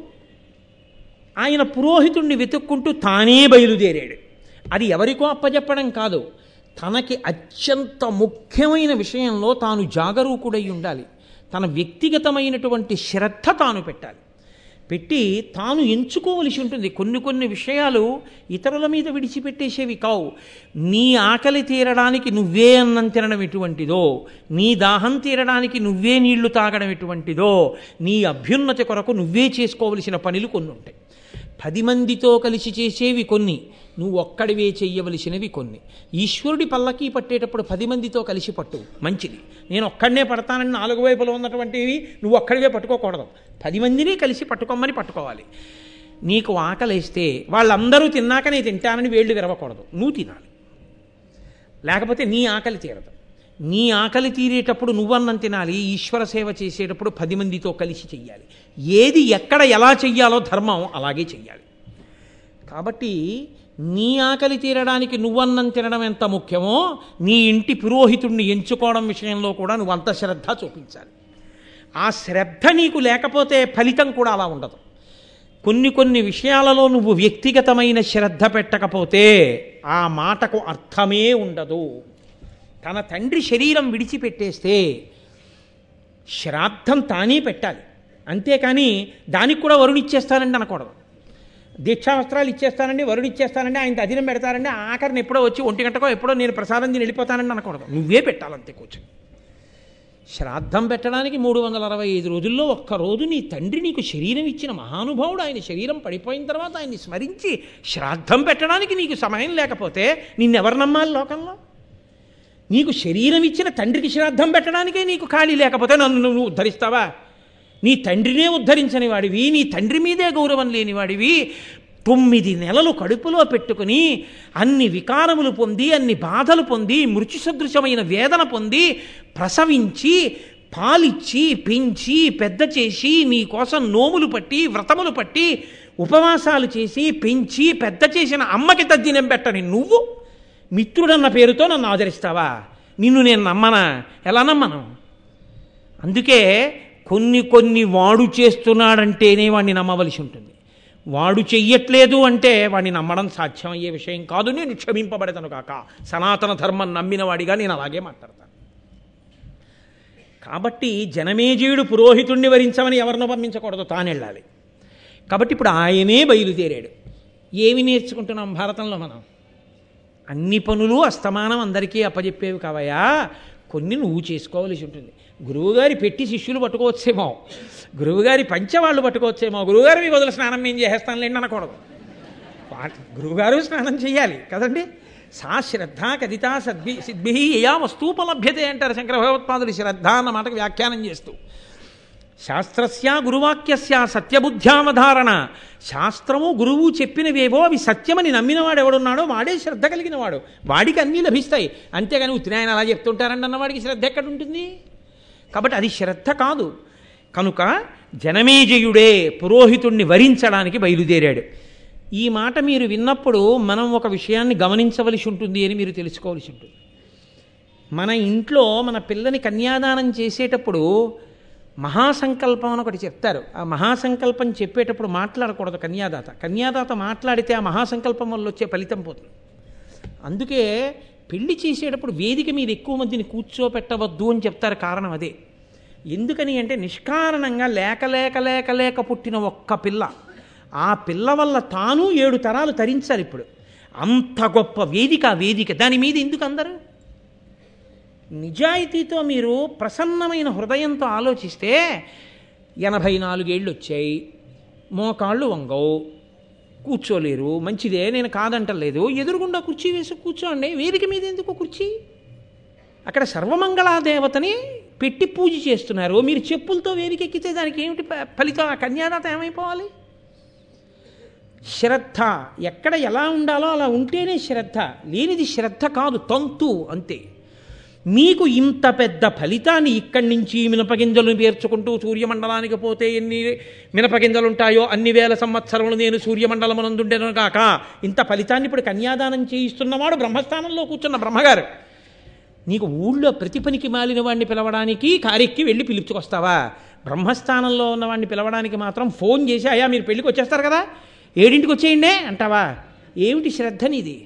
ఆయన పురోహితుణ్ణి వెతుక్కుంటూ తానే బయలుదేరాడు అది ఎవరికో అప్పచెప్పడం కాదు తనకి అత్యంత ముఖ్యమైన విషయంలో తాను జాగరూకుడై ఉండాలి తన వ్యక్తిగతమైనటువంటి శ్రద్ధ తాను పెట్టాలి పెట్టి తాను ఎంచుకోవలసి ఉంటుంది కొన్ని కొన్ని విషయాలు ఇతరుల మీద విడిచిపెట్టేసేవి కావు నీ ఆకలి తీరడానికి నువ్వే అన్నం తినడం ఎటువంటిదో నీ దాహం తీరడానికి నువ్వే నీళ్లు తాగడం ఎటువంటిదో నీ అభ్యున్నతి కొరకు నువ్వే చేసుకోవలసిన పనులు కొన్ని ఉంటాయి పది మందితో కలిసి చేసేవి కొన్ని నువ్వు ఒక్కడివే చెయ్యవలసినవి కొన్ని ఈశ్వరుడి పల్లకీ పట్టేటప్పుడు పది మందితో కలిసి పట్టు మంచిది నేను ఒక్కడనే పడతానని నాలుగు వైపులో ఉన్నటువంటివి నువ్వు ఒక్కడివే పట్టుకోకూడదు పది మందిని కలిసి పట్టుకోమని పట్టుకోవాలి నీకు ఆకలేస్తే వాళ్ళందరూ తిన్నాక నేను తింటానని వేళ్ళు విరవకూడదు నువ్వు తినాలి లేకపోతే నీ ఆకలి తీరదు నీ ఆకలి తీరేటప్పుడు నువ్వన్నం తినాలి ఈశ్వర సేవ చేసేటప్పుడు పది మందితో కలిసి చెయ్యాలి ఏది ఎక్కడ ఎలా చెయ్యాలో ధర్మం అలాగే చెయ్యాలి కాబట్టి నీ ఆకలి తీరడానికి నువ్వన్నం తినడం ఎంత ముఖ్యమో నీ ఇంటి పురోహితుడిని ఎంచుకోవడం విషయంలో కూడా నువ్వు అంత శ్రద్ధ చూపించాలి ఆ శ్రద్ధ నీకు లేకపోతే ఫలితం కూడా అలా ఉండదు కొన్ని కొన్ని విషయాలలో నువ్వు వ్యక్తిగతమైన శ్రద్ధ పెట్టకపోతే ఆ మాటకు అర్థమే ఉండదు తన తండ్రి శరీరం విడిచిపెట్టేస్తే శ్రాద్ధం తానే పెట్టాలి అంతేకాని దానికి కూడా వరుణ్ ఇచ్చేస్తానండి అనకూడదు దీక్షా వస్త్రాలు ఇచ్చేస్తానండి వరుణ్ ఇచ్చేస్తానండి ఆయన అధీనం పెడతానండి ఆఖరిని ఎప్పుడో వచ్చి ఒంటి గంటకో ఎప్పుడో నేను ప్రసాదం తిని వెళ్ళిపోతానండి అనకూడదు నువ్వే పెట్టాలంతే కూర్చొని శ్రాద్ధం పెట్టడానికి మూడు వందల అరవై ఐదు రోజుల్లో ఒక్క రోజు నీ తండ్రి నీకు శరీరం ఇచ్చిన మహానుభావుడు ఆయన శరీరం పడిపోయిన తర్వాత ఆయన్ని స్మరించి శ్రాద్ధం పెట్టడానికి నీకు సమయం లేకపోతే నిన్నెవరు నమ్మాలి లోకంలో నీకు శరీరం ఇచ్చిన తండ్రికి శ్రాద్ధం పెట్టడానికే నీకు ఖాళీ లేకపోతే నన్ను నువ్వు ఉద్ధరిస్తావా నీ తండ్రినే ఉద్ధరించని వాడివి నీ తండ్రి మీదే గౌరవం లేని వాడివి తొమ్మిది నెలలు కడుపులో పెట్టుకుని అన్ని వికారములు పొంది అన్ని బాధలు పొంది మృత్యు సదృశమైన వేదన పొంది ప్రసవించి పాలిచ్చి పెంచి పెద్ద చేసి నీ కోసం నోములు పట్టి వ్రతములు పట్టి ఉపవాసాలు చేసి పెంచి పెద్ద చేసిన అమ్మకి తద్దినం పెట్టని నువ్వు మిత్రుడన్న పేరుతో నన్ను ఆదరిస్తావా నిన్ను నేను నమ్మనా ఎలా నమ్మను అందుకే కొన్ని కొన్ని వాడు చేస్తున్నాడంటేనే వాడిని నమ్మవలసి ఉంటుంది వాడు చెయ్యట్లేదు అంటే వాడిని నమ్మడం సాధ్యమయ్యే విషయం కాదు నేను క్షమింపబడతాను కాక సనాతన ధర్మం నమ్మిన వాడిగా నేను అలాగే మాట్లాడతాను కాబట్టి జనమేజయుడు పురోహితుణ్ణి వరించమని ఎవరినో పంపించకూడదు తాను వెళ్ళాలి కాబట్టి ఇప్పుడు ఆయనే బయలుదేరాడు ఏమి నేర్చుకుంటున్నాం భారతంలో మనం అన్ని పనులు అస్తమానం అందరికీ అప్పచెప్పేవి కావయా కొన్ని నువ్వు చేసుకోవలసి ఉంటుంది గురువుగారి పెట్టి శిష్యులు పట్టుకోవచ్చేమో గురువుగారి పంచె వాళ్ళు పట్టుకోవచ్చేమో గురువుగారు మీ వదిలి స్నానం మేము చేసేస్తానులేండి అనకూడదు వా- గురువుగారు స్నానం చేయాలి కదండి సా శ్రద్ధ కదితా సద్భి సిద్భి యయా వస్తూపలభ్యతే అంటారు శంకర భగవత్పాదులు శ్రద్ధ అన్న మాటకు వ్యాఖ్యానం చేస్తూ శాస్త్రస్య గురువాక్యస్య సత్యబుద్ధ్యావధారణ శాస్త్రము గురువు చెప్పినవేవో అవి సత్యమని నమ్మినవాడు ఎవడున్నాడో వాడే శ్రద్ధ కలిగిన వాడు వాడికి అన్నీ లభిస్తాయి అంతేగాని ఉత్తినాయన అలా చెప్తుంటారండి అన్నవాడికి శ్రద్ధ ఎక్కడ ఉంటుంది కాబట్టి అది శ్రద్ధ కాదు కనుక జనమేజయుడే పురోహితుణ్ణి వరించడానికి బయలుదేరాడు ఈ మాట మీరు విన్నప్పుడు మనం ఒక విషయాన్ని గమనించవలసి ఉంటుంది అని మీరు తెలుసుకోవలసి ఉంటుంది మన ఇంట్లో మన పిల్లని కన్యాదానం చేసేటప్పుడు మహాసంకల్పం అని ఒకటి చెప్తారు ఆ మహాసంకల్పం చెప్పేటప్పుడు మాట్లాడకూడదు కన్యాదాత కన్యాదాత మాట్లాడితే ఆ మహాసంకల్పం వల్ల వచ్చే ఫలితం పోతుంది అందుకే పెళ్లి చేసేటప్పుడు వేదిక మీద ఎక్కువ మందిని కూర్చోపెట్టవద్దు అని చెప్తారు కారణం అదే ఎందుకని అంటే నిష్కారణంగా లేక లేక లేక లేక పుట్టిన ఒక్క పిల్ల ఆ పిల్ల వల్ల తాను ఏడు తరాలు తరించాలి ఇప్పుడు అంత గొప్ప వేదిక ఆ వేదిక దాని మీద ఎందుకు అందరు నిజాయితీతో మీరు ప్రసన్నమైన హృదయంతో ఆలోచిస్తే ఎనభై నాలుగేళ్ళు వచ్చాయి మోకాళ్ళు వంగవు కూర్చోలేరు మంచిదే నేను కాదంటలేదు ఎదురుగుండా కుర్చీ వేసి కూర్చోండి వేదిక మీద ఎందుకు కుర్చీ అక్కడ సర్వమంగళాదేవతని పెట్టి పూజ చేస్తున్నారు మీరు చెప్పులతో వేదికెక్కితే దానికి ఏమిటి ఫ- ఫలితం ఆ కన్యాదాత ఏమైపోవాలి శ్రద్ధ ఎక్కడ ఎలా ఉండాలో అలా ఉంటేనే శ్రద్ధ లేనిది శ్రద్ధ కాదు తంతు అంతే మీకు ఇంత పెద్ద ఫలితాన్ని ఇక్కడి నుంచి మినపగింజలు పేర్చుకుంటూ సూర్యమండలానికి పోతే ఎన్ని మినపగింజలు ఉంటాయో అన్ని వేల సంవత్సరములు నేను సూర్యమండలమునందుండేను కాక ఇంత ఫలితాన్ని ఇప్పుడు కన్యాదానం చేయిస్తున్నవాడు బ్రహ్మస్థానంలో కూర్చున్న బ్రహ్మగారు నీకు ఊళ్ళో ప్రతి పనికి మాలిన వాడిని పిలవడానికి కారెక్కి వెళ్ళి పిలుచుకొస్తావా బ్రహ్మస్థానంలో ఉన్న వాడిని పిలవడానికి మాత్రం ఫోన్ చేసి అయ్యా మీరు పెళ్ళికి వచ్చేస్తారు కదా ఏడింటికి వచ్చేయండి అంటావా ఏమిటి శ్రద్ధ నీది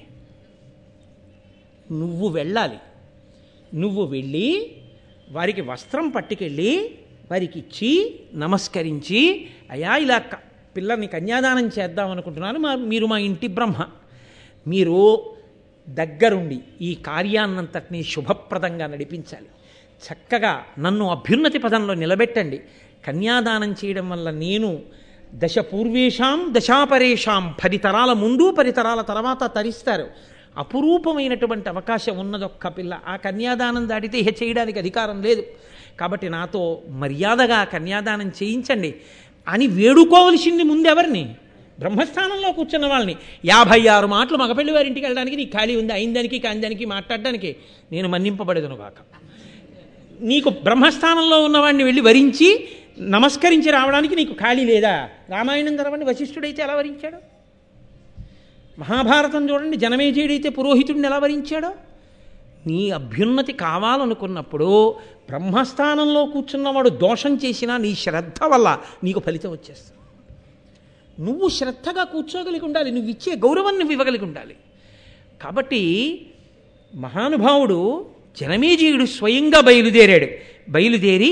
నువ్వు వెళ్ళాలి నువ్వు వెళ్ళి వారికి వస్త్రం పట్టుకెళ్ళి వారికి ఇచ్చి నమస్కరించి అయ్యా ఇలా క- పిల్లని కన్యాదానం చేద్దాం అనుకుంటున్నాను మా మీరు మా ఇంటి బ్రహ్మ మీరు దగ్గరుండి ఈ కార్యాన్నంతటినీ శుభప్రదంగా నడిపించాలి చక్కగా నన్ను అభ్యున్నతి పదంలో నిలబెట్టండి కన్యాదానం చేయడం వల్ల నేను దశ పూర్వేషాం దశాపరేషాం పది తరాల ముందు పది తరాల తర్వాత తరిస్తారు అపురూపమైనటువంటి అవకాశం ఉన్నదొక్క పిల్ల ఆ కన్యాదానం దాటితే ఇహ చేయడానికి అధికారం లేదు కాబట్టి నాతో మర్యాదగా కన్యాదానం చేయించండి అని వేడుకోవలసింది ముందెవరిని బ్రహ్మస్థానంలో కూర్చున్న వాళ్ళని యాభై ఆరు మాటలు మగపెళ్లి వారింటికి వెళ్ళడానికి నీకు ఖాళీ ఉంది అయిందానికి కాందానికి మాట్లాడడానికి నేను మన్నింపబడేదను కాక నీకు బ్రహ్మస్థానంలో ఉన్నవాడిని వెళ్ళి వరించి నమస్కరించి రావడానికి నీకు ఖాళీ లేదా రామాయణం చదవండి వశిష్ఠుడైతే ఎలా వరించాడు మహాభారతం చూడండి జనమేజయుడైతే పురోహితుడిని ఎలా వరించాడో నీ అభ్యున్నతి కావాలనుకున్నప్పుడు బ్రహ్మస్థానంలో కూర్చున్నవాడు దోషం చేసినా నీ శ్రద్ధ వల్ల నీకు ఫలితం వచ్చేస్తుంది నువ్వు శ్రద్ధగా కూర్చోగలిగి ఉండాలి నువ్వు ఇచ్చే గౌరవం నువ్వు ఇవ్వగలిగి ఉండాలి కాబట్టి మహానుభావుడు జనమేజయుడు స్వయంగా బయలుదేరాడు బయలుదేరి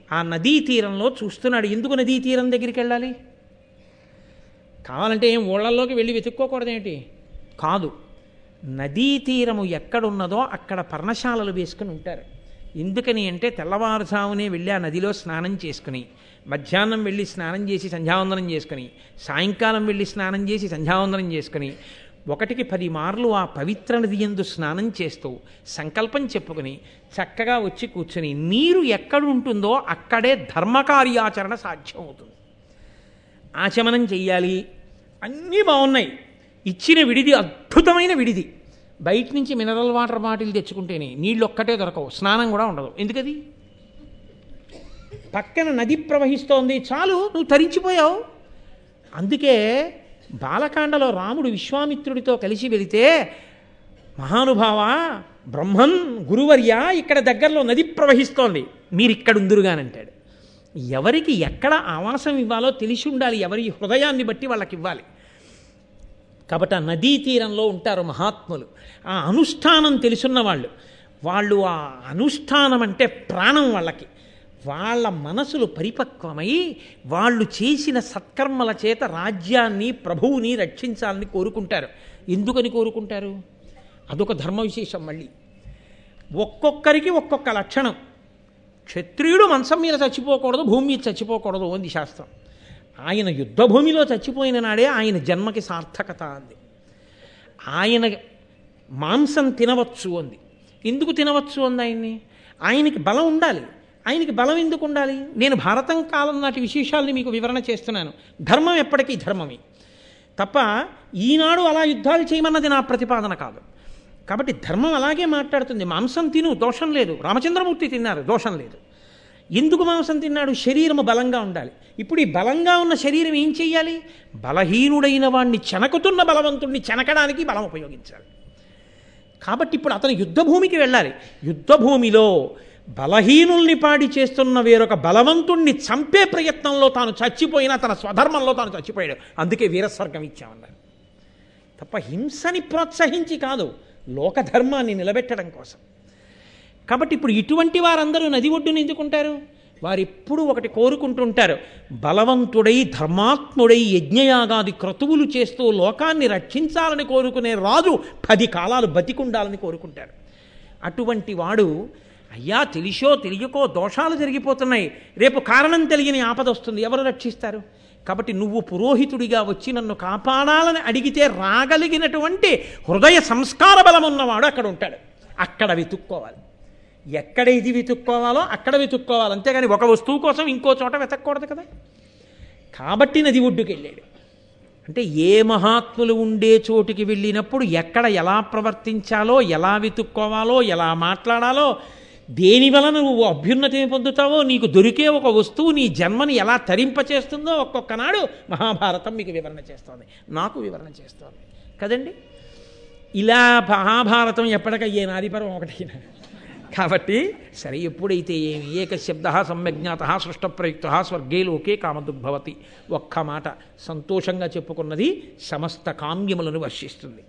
ఆ నదీ తీరంలో చూస్తున్నాడు ఎందుకు నదీ తీరం దగ్గరికి వెళ్ళాలి కావాలంటే ఏం ఊళ్ళల్లోకి వెళ్ళి వెతుక్కోకూడదేంటి కాదు నదీ తీరము ఎక్కడున్నదో అక్కడ పర్ణశాలలు వేసుకుని ఉంటారు ఎందుకని అంటే తెల్లవారుజామునే వెళ్ళి ఆ నదిలో స్నానం చేసుకుని మధ్యాహ్నం వెళ్ళి స్నానం చేసి సంధ్యావందనం చేసుకుని సాయంకాలం వెళ్ళి స్నానం చేసి సంధ్యావందనం చేసుకుని ఒకటికి పది మార్లు ఆ పవిత్ర నది ఎందు స్నానం చేస్తూ సంకల్పం చెప్పుకుని చక్కగా వచ్చి కూర్చుని నీరు ఎక్కడ ఉంటుందో అక్కడే ధర్మకార్యాచరణ సాధ్యం అవుతుంది ఆచమనం చెయ్యాలి అన్నీ బాగున్నాయి ఇచ్చిన విడిది అద్భుతమైన విడిది బయట నుంచి మినరల్ వాటర్ బాటిల్ తెచ్చుకుంటేనే నీళ్ళు ఒక్కటే దొరకవు స్నానం కూడా ఉండదు ఎందుకది పక్కన నది ప్రవహిస్తోంది చాలు నువ్వు తరించిపోయావు అందుకే బాలకాండలో రాముడు విశ్వామిత్రుడితో కలిసి వెళితే మహానుభావ బ్రహ్మన్ గురువర్య ఇక్కడ దగ్గరలో నది ప్రవహిస్తోంది మీరు ఇక్కడ ఉందురుగానంటాడు ఎవరికి ఎక్కడ ఆవాసం ఇవ్వాలో తెలిసి ఉండాలి ఎవరి హృదయాన్ని బట్టి వాళ్ళకి ఇవ్వాలి కాబట్టి ఆ నదీ తీరంలో ఉంటారు మహాత్ములు ఆ అనుష్ఠానం తెలుసున్న వాళ్ళు వాళ్ళు ఆ అనుష్ఠానం అంటే ప్రాణం వాళ్ళకి వాళ్ళ మనసులు పరిపక్వమై వాళ్ళు చేసిన సత్కర్మల చేత రాజ్యాన్ని ప్రభువుని రక్షించాలని కోరుకుంటారు ఎందుకని కోరుకుంటారు అదొక ధర్మ విశేషం మళ్ళీ ఒక్కొక్కరికి ఒక్కొక్క లక్షణం క్షత్రియుడు మంచం మీద చచ్చిపోకూడదు భూమి మీద చచ్చిపోకూడదు అంది శాస్త్రం ఆయన యుద్ధభూమిలో చచ్చిపోయిన నాడే ఆయన జన్మకి సార్థకత అంది ఆయన మాంసం తినవచ్చు అంది ఎందుకు తినవచ్చు అంది ఆయన్ని ఆయనకి బలం ఉండాలి ఆయనకి బలం ఎందుకు ఉండాలి నేను భారతం కాలం నాటి విశేషాలని మీకు వివరణ చేస్తున్నాను ధర్మం ఎప్పటికీ ధర్మమే తప్ప ఈనాడు అలా యుద్ధాలు చేయమన్నది నా ప్రతిపాదన కాదు కాబట్టి ధర్మం అలాగే మాట్లాడుతుంది మాంసం తిను దోషం లేదు రామచంద్రమూర్తి తిన్నారు దోషం లేదు ఎందుకు మాంసం తిన్నాడు శరీరము బలంగా ఉండాలి ఇప్పుడు ఈ బలంగా ఉన్న శరీరం ఏం చెయ్యాలి బలహీనుడైన వాణ్ణి చెనకుతున్న బలవంతుణ్ణి చెనకడానికి బలం ఉపయోగించాలి కాబట్టి ఇప్పుడు అతను యుద్ధభూమికి వెళ్ళాలి యుద్ధభూమిలో బలహీనుల్ని పాడి చేస్తున్న వేరొక బలవంతుణ్ణి చంపే ప్రయత్నంలో తాను చచ్చిపోయినా తన స్వధర్మంలో తాను చచ్చిపోయాడు అందుకే వీరస్వర్గం ఇచ్చామన్నారు తప్ప హింసని ప్రోత్సహించి కాదు లోకధర్మాన్ని నిలబెట్టడం కోసం కాబట్టి ఇప్పుడు ఇటువంటి వారందరూ నది ఒడ్డున ఎందుకుంటారు వారెప్పుడు ఒకటి కోరుకుంటుంటారు బలవంతుడై ధర్మాత్ముడై యజ్ఞయాగాది క్రతువులు చేస్తూ లోకాన్ని రక్షించాలని కోరుకునే రాజు పది కాలాలు బతికుండాలని కోరుకుంటారు అటువంటి వాడు అయ్యా తెలిసో తెలియకో దోషాలు జరిగిపోతున్నాయి రేపు కారణం తెలియని ఆపద వస్తుంది ఎవరు రక్షిస్తారు కాబట్టి నువ్వు పురోహితుడిగా వచ్చి నన్ను కాపాడాలని అడిగితే రాగలిగినటువంటి హృదయ సంస్కార బలం ఉన్నవాడు అక్కడ ఉంటాడు అక్కడ వెతుక్కోవాలి ఎక్కడ ఇది వెతుక్కోవాలో అక్కడ వెతుక్కోవాలి అంతేగాని ఒక వస్తువు కోసం ఇంకో చోట వెతకూడదు కదా కాబట్టి నది ఒడ్డుకి వెళ్ళాడు అంటే ఏ మహాత్ములు ఉండే చోటికి వెళ్ళినప్పుడు ఎక్కడ ఎలా ప్రవర్తించాలో ఎలా వెతుక్కోవాలో ఎలా మాట్లాడాలో దేని వలన నువ్వు అభ్యున్నతిని పొందుతావో నీకు దొరికే ఒక వస్తువు నీ జన్మని ఎలా తరింపచేస్తుందో ఒక్కొక్క నాడు మహాభారతం మీకు వివరణ చేస్తోంది నాకు వివరణ చేస్తోంది కదండి ఇలా మహాభారతం ఎప్పటికయ్యే నాదిపరం ఒకటైనా కాబట్టి సరే ఎప్పుడైతే ఏమి ఏక శబ్ద సమ్యజ్ఞాత సృష్ట ప్రయుక్త స్వర్గే లోకే కామదుగ్భవతి ఒక్క మాట సంతోషంగా చెప్పుకున్నది సమస్త కామ్యములను వర్షిస్తుంది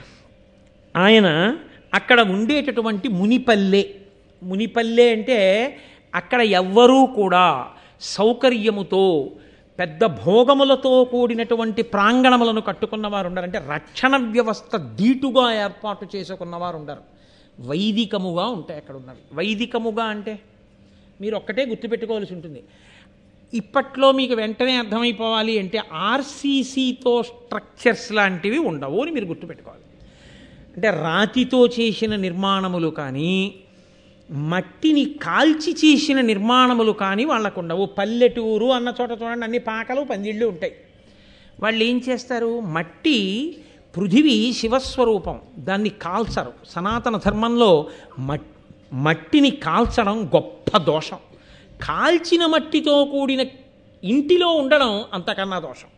ఆయన అక్కడ ఉండేటటువంటి మునిపల్లె మునిపల్లె అంటే అక్కడ ఎవ్వరూ కూడా సౌకర్యముతో పెద్ద భోగములతో కూడినటువంటి ప్రాంగణములను కట్టుకున్నవారు ఉండరు అంటే రక్షణ వ్యవస్థ దీటుగా ఏర్పాటు చేసుకున్నవారు ఉండరు వైదికముగా ఉంటాయి అక్కడ ఉన్నవి వైదికముగా అంటే మీరు ఒక్కటే గుర్తుపెట్టుకోవాల్సి ఉంటుంది ఇప్పట్లో మీకు వెంటనే అర్థమైపోవాలి అంటే ఆర్సీసీతో స్ట్రక్చర్స్ లాంటివి ఉండవు అని మీరు గుర్తుపెట్టుకోవాలి అంటే రాతితో చేసిన నిర్మాణములు కానీ మట్టిని కాల్చి చేసిన నిర్మాణములు కానీ వాళ్ళకు ఉండవు పల్లెటూరు అన్న చోట చూడండి అన్ని పాకలు పందిళ్ళు ఉంటాయి వాళ్ళు ఏం చేస్తారు మట్టి పృథివీ శివస్వరూపం దాన్ని కాల్చరు సనాతన ధర్మంలో మట్ మట్టిని కాల్చడం గొప్ప దోషం కాల్చిన మట్టితో కూడిన ఇంటిలో ఉండడం అంతకన్నా దోషం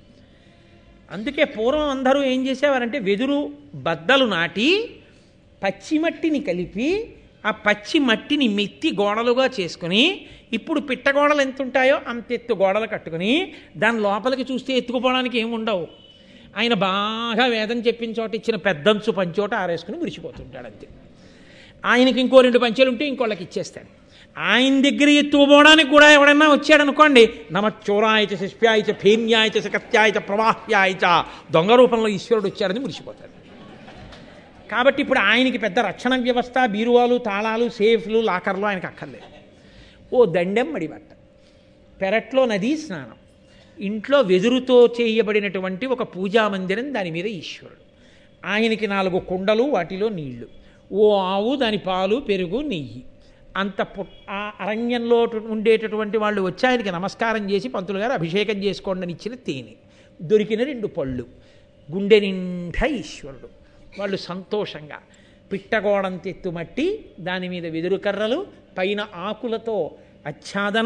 అందుకే పూర్వం అందరూ ఏం చేసేవారంటే వెదురు బద్దలు నాటి పచ్చి మట్టిని కలిపి ఆ పచ్చి మట్టిని మెత్తి గోడలుగా చేసుకుని ఇప్పుడు పిట్టగోడలు ఎంత ఉంటాయో అంత ఎత్తు గోడలు కట్టుకుని దాని లోపలికి చూస్తే ఎత్తుకుపోవడానికి ఏమి ఉండవు ఆయన బాగా వేదం చెప్పిన చోట ఇచ్చిన పెద్దంచు పంచోట ఆరేసుకుని మురిసిపోతుంటాడు అంతే ఆయనకి ఇంకో రెండు పంచెలు ఉంటే ఇంకోళ్ళకి ఇచ్చేస్తాడు ఆయన దగ్గర ఎత్తుకుపోవడానికి కూడా ఎవడన్నా వచ్చాడు అనుకోండి నమచ్చోరాయచ శిష్ప్యాయచ ఫేన్యాయచ సకత్యాయచ ప్రవాహ్యాయచ దొంగ రూపంలో ఈశ్వరుడు వచ్చాడని మురిసిపోతాడు కాబట్టి ఇప్పుడు ఆయనకి పెద్ద రక్షణ వ్యవస్థ బీరువాలు తాళాలు సేఫ్లు లాకర్లు ఆయనకి అక్కర్లేదు ఓ దండెం మడిబట్ట పెరట్లో నదీ స్నానం ఇంట్లో వెదురుతో చేయబడినటువంటి ఒక పూజా మందిరం దాని మీద ఈశ్వరుడు ఆయనకి నాలుగు కుండలు వాటిలో నీళ్లు ఓ ఆవు దాని పాలు పెరుగు నెయ్యి అంత పు ఆ అరణ్యంలో ఉండేటటువంటి వాళ్ళు వచ్చి ఆయనకి నమస్కారం చేసి పంతులు గారు అభిషేకం చేసుకోండి అని ఇచ్చిన తేనె దొరికిన రెండు పళ్ళు గుండె నిండా ఈశ్వరుడు వాళ్ళు సంతోషంగా పిట్టగోడం తెత్తుమట్టి దాని మీద వెదురు కర్రలు పైన ఆకులతో ఆచ్ఛాదన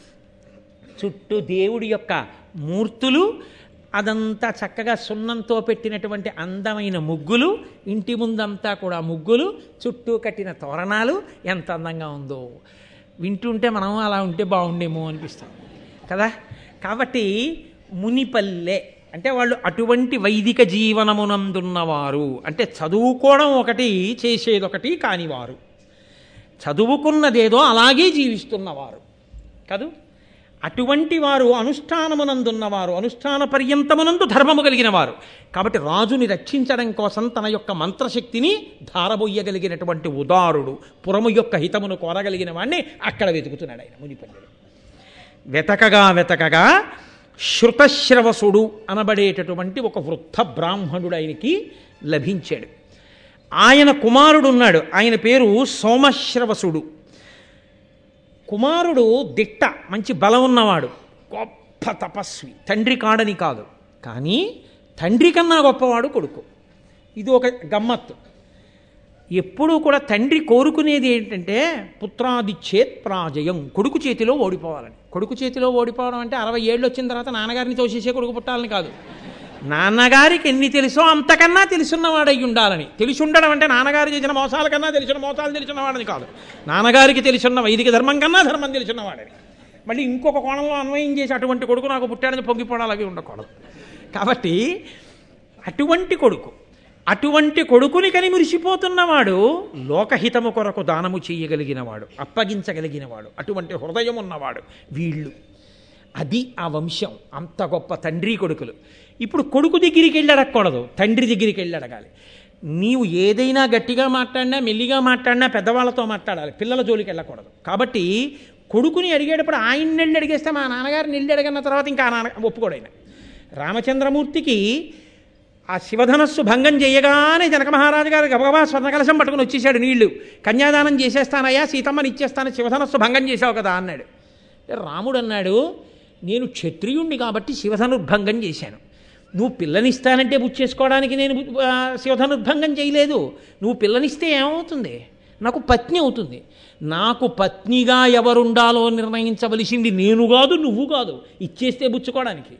చుట్టూ దేవుడి యొక్క మూర్తులు అదంతా చక్కగా సున్నంతో పెట్టినటువంటి అందమైన ముగ్గులు ఇంటి ముందంతా కూడా ముగ్గులు చుట్టూ కట్టిన తోరణాలు ఎంత అందంగా ఉందో వింటుంటే మనం అలా ఉంటే బాగుండేమో అనిపిస్తాం కదా కాబట్టి మునిపల్లె అంటే వాళ్ళు అటువంటి వైదిక జీవనమునందున్నవారు అంటే చదువుకోవడం ఒకటి చేసేదొకటి కానివారు చదువుకున్నదేదో అలాగే జీవిస్తున్నవారు కదూ అటువంటి వారు అనుష్ఠానమునందున్నవారు అనుష్ఠాన పర్యంతమునందు ధర్మము కలిగిన వారు కాబట్టి రాజుని రక్షించడం కోసం తన యొక్క మంత్రశక్తిని ధారబొయ్యగలిగినటువంటి ఉదారుడు పురము యొక్క హితమును కోరగలిగిన వాడిని అక్కడ వెతుకుతున్నాడు ఆయన మునిపల్లిలో వెతకగా వెతకగా శృతశ్రవసుడు అనబడేటటువంటి ఒక వృద్ధ బ్రాహ్మణుడు ఆయనకి లభించాడు ఆయన కుమారుడు ఉన్నాడు ఆయన పేరు సోమశ్రవసుడు కుమారుడు దిట్ట మంచి బలం ఉన్నవాడు గొప్ప తపస్వి తండ్రి కాడని కాదు కానీ తండ్రి కన్నా గొప్పవాడు కొడుకు ఇది ఒక గమ్మత్తు ఎప్పుడూ కూడా తండ్రి కోరుకునేది ఏంటంటే పుత్రాదిచ్చేత్ ప్రాజయం కొడుకు చేతిలో ఓడిపోవాలని కొడుకు చేతిలో ఓడిపోవడం అంటే అరవై ఏళ్ళు వచ్చిన తర్వాత నాన్నగారిని తోసేసే కొడుకు పుట్టాలని కాదు నాన్నగారికి ఎన్ని తెలుసో అంతకన్నా తెలుసున్నవాడై ఉండాలని తెలిసి ఉండడం అంటే నాన్నగారు చేసిన మోసాల కన్నా తెలిసిన మోసాలు తెలిసినవాడని కాదు నాన్నగారికి తెలిసిన వైదిక ధర్మం కన్నా ధర్మం తెలిసినవాడని మళ్ళీ ఇంకొక కోణంలో అన్వయం చేసి అటువంటి కొడుకు నాకు పుట్టాడని పొంగిపోవడాలు అవి ఉండకూడదు కాబట్టి అటువంటి కొడుకు అటువంటి కొడుకుని కని మురిసిపోతున్నవాడు లోకహితము కొరకు దానము చేయగలిగినవాడు అప్పగించగలిగినవాడు అటువంటి హృదయం ఉన్నవాడు వీళ్ళు అది ఆ వంశం అంత గొప్ప తండ్రి కొడుకులు ఇప్పుడు కొడుకు దగ్గరికి వెళ్ళి అడగకూడదు తండ్రి దగ్గరికి వెళ్ళి అడగాలి నీవు ఏదైనా గట్టిగా మాట్లాడినా మెల్లిగా మాట్లాడినా పెద్దవాళ్ళతో మాట్లాడాలి పిల్లల జోలికి వెళ్ళకూడదు కాబట్టి కొడుకుని అడిగేటప్పుడు ఆయన వెళ్ళి అడిగేస్తే మా నాన్నగారిని వెళ్ళి అడిగిన తర్వాత ఇంకా ఆ నాన్న ఒప్పుకోడైన రామచంద్రమూర్తికి ఆ శివధనస్సు భంగం చేయగానే జనక మహారాజు గారు గబగబా స్వర్ణకలశం పట్టుకుని వచ్చేసాడు నీళ్లు కన్యాదానం చేసేస్తానయ్యా సీతమ్మని ఇచ్చేస్తాను శివధనస్సు భంగం చేసావు కదా అన్నాడు రాముడు అన్నాడు నేను క్షత్రియుణ్ణి కాబట్టి శివధనుర్భంగం చేశాను నువ్వు పిల్లనిస్తానంటే బుచ్చేసుకోవడానికి నేను ఆ, శివధనుర్భంగం చేయలేదు నువ్వు పిల్లనిస్తే ఏమవుతుంది నాకు పత్ని అవుతుంది నాకు పత్నిగా ఎవరుండాలో నిర్ణయించవలసింది నేను కాదు నువ్వు కాదు ఇచ్చేస్తే బుచ్చుకోవడానికి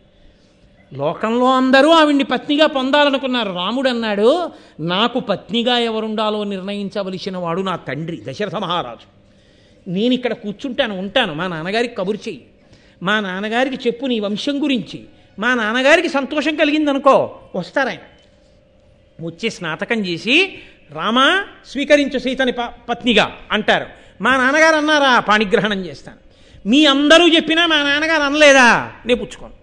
లోకంలో అందరూ ఆవిడ్ని పత్నిగా పొందాలనుకున్నారు రాముడు అన్నాడు నాకు పత్నిగా ఎవరుండాలో నిర్ణయించవలసిన వాడు నా తండ్రి దశరథ మహారాజు నేను ఇక్కడ కూర్చుంటాను ఉంటాను మా నాన్నగారికి కబురు చెయ్యి మా నాన్నగారికి చెప్పు నీ వంశం గురించి మా నాన్నగారికి సంతోషం కలిగిందనుకో వస్తారాయన వచ్చి స్నాతకం చేసి రామా స్వీకరించు సీతని ప పత్నిగా అంటారు మా నాన్నగారు అన్నారా పాణిగ్రహణం చేస్తాను మీ అందరూ చెప్పినా మా నాన్నగారు అనలేదా నేను పుచ్చుకోను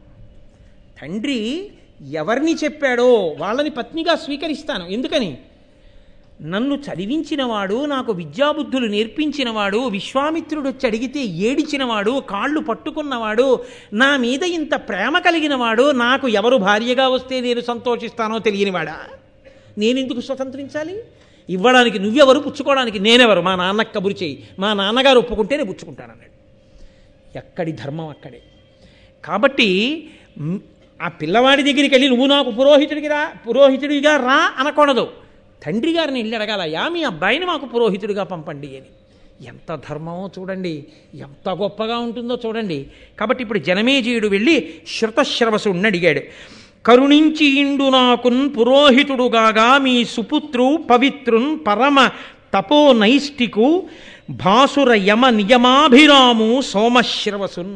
తండ్రి ఎవరిని చెప్పాడో వాళ్ళని పత్నిగా స్వీకరిస్తాను ఎందుకని నన్ను చదివించినవాడు నాకు విద్యాబుద్ధులు నేర్పించినవాడు విశ్వామిత్రుడు వచ్చి అడిగితే ఏడిచినవాడు కాళ్ళు పట్టుకున్నవాడు నా మీద ఇంత ప్రేమ కలిగినవాడు నాకు ఎవరు భార్యగా వస్తే నేను సంతోషిస్తానో తెలియనివాడా నేనెందుకు స్వతంత్రించాలి ఇవ్వడానికి నువ్వెవరు పుచ్చుకోవడానికి నేనెవరు మా నాన్న కబురు చేయి మా నాన్నగారు ఒప్పుకుంటే నేను పుచ్చుకుంటానన్నాడు ఎక్కడి ధర్మం అక్కడే కాబట్టి మ్, ఆ పిల్లవాడి దగ్గరికి వెళ్ళి నువ్వు నాకు పురోహితుడికి రా పురోహితుడిగా రా అనకూడదు తండ్రి గారిని వెళ్ళి అడగాలయ్యా మీ అబ్బాయిని మాకు పురోహితుడిగా పంపండి అని ఎంత ధర్మమో చూడండి ఎంత గొప్పగా ఉంటుందో చూడండి కాబట్టి ఇప్పుడు జనమేజయుడు వెళ్ళి శృతశ్రవసుడిని అడిగాడు కరుణించి ఇండు నాకున్ పురోహితుడుగాగా మీ సుపుత్రు పవిత్రున్ పరమ తపో నైష్టికు భాసుర యమ నియమాభిరాము సోమశ్రవసున్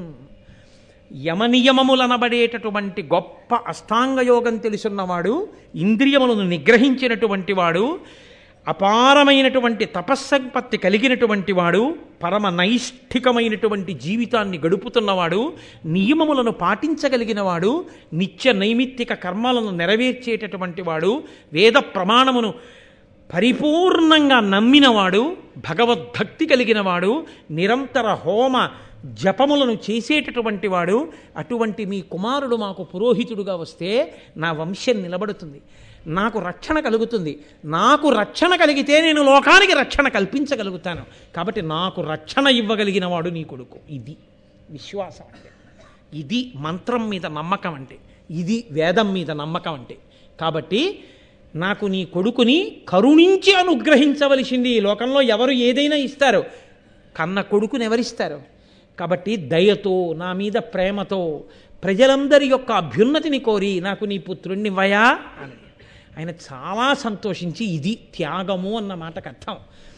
యమనియమములనబడేటటువంటి గొప్ప అష్టాంగయోగం తెలుసున్నవాడు ఇంద్రియములను నిగ్రహించినటువంటి వాడు అపారమైనటువంటి తపస్సంపత్తి కలిగినటువంటి వాడు పరమ నైష్ఠికమైనటువంటి జీవితాన్ని గడుపుతున్నవాడు నియమములను పాటించగలిగిన వాడు నిత్య నైమిత్తిక కర్మలను నెరవేర్చేటటువంటి వాడు వేద ప్రమాణమును పరిపూర్ణంగా నమ్మినవాడు భగవద్భక్తి కలిగినవాడు నిరంతర హోమ జపములను చేసేటటువంటి వాడు అటువంటి మీ కుమారుడు మాకు పురోహితుడుగా వస్తే నా వంశం నిలబడుతుంది నాకు రక్షణ కలుగుతుంది నాకు రక్షణ కలిగితే నేను లోకానికి రక్షణ కల్పించగలుగుతాను కాబట్టి నాకు రక్షణ ఇవ్వగలిగిన వాడు నీ కొడుకు ఇది విశ్వాసం అంటే ఇది మంత్రం మీద నమ్మకం అంటే ఇది వేదం మీద నమ్మకం అంటే కాబట్టి నాకు నీ కొడుకుని కరుణించి అనుగ్రహించవలసింది ఈ లోకంలో ఎవరు ఏదైనా ఇస్తారు కన్న కొడుకుని ఎవరిస్తారు కాబట్టి దయతో నా మీద ప్రేమతో ప్రజలందరి యొక్క అభ్యున్నతిని కోరి నాకు నీ పుత్రుణ్ణి వయా అని ఆయన చాలా సంతోషించి ఇది త్యాగము అన్న మాటకు అర్థం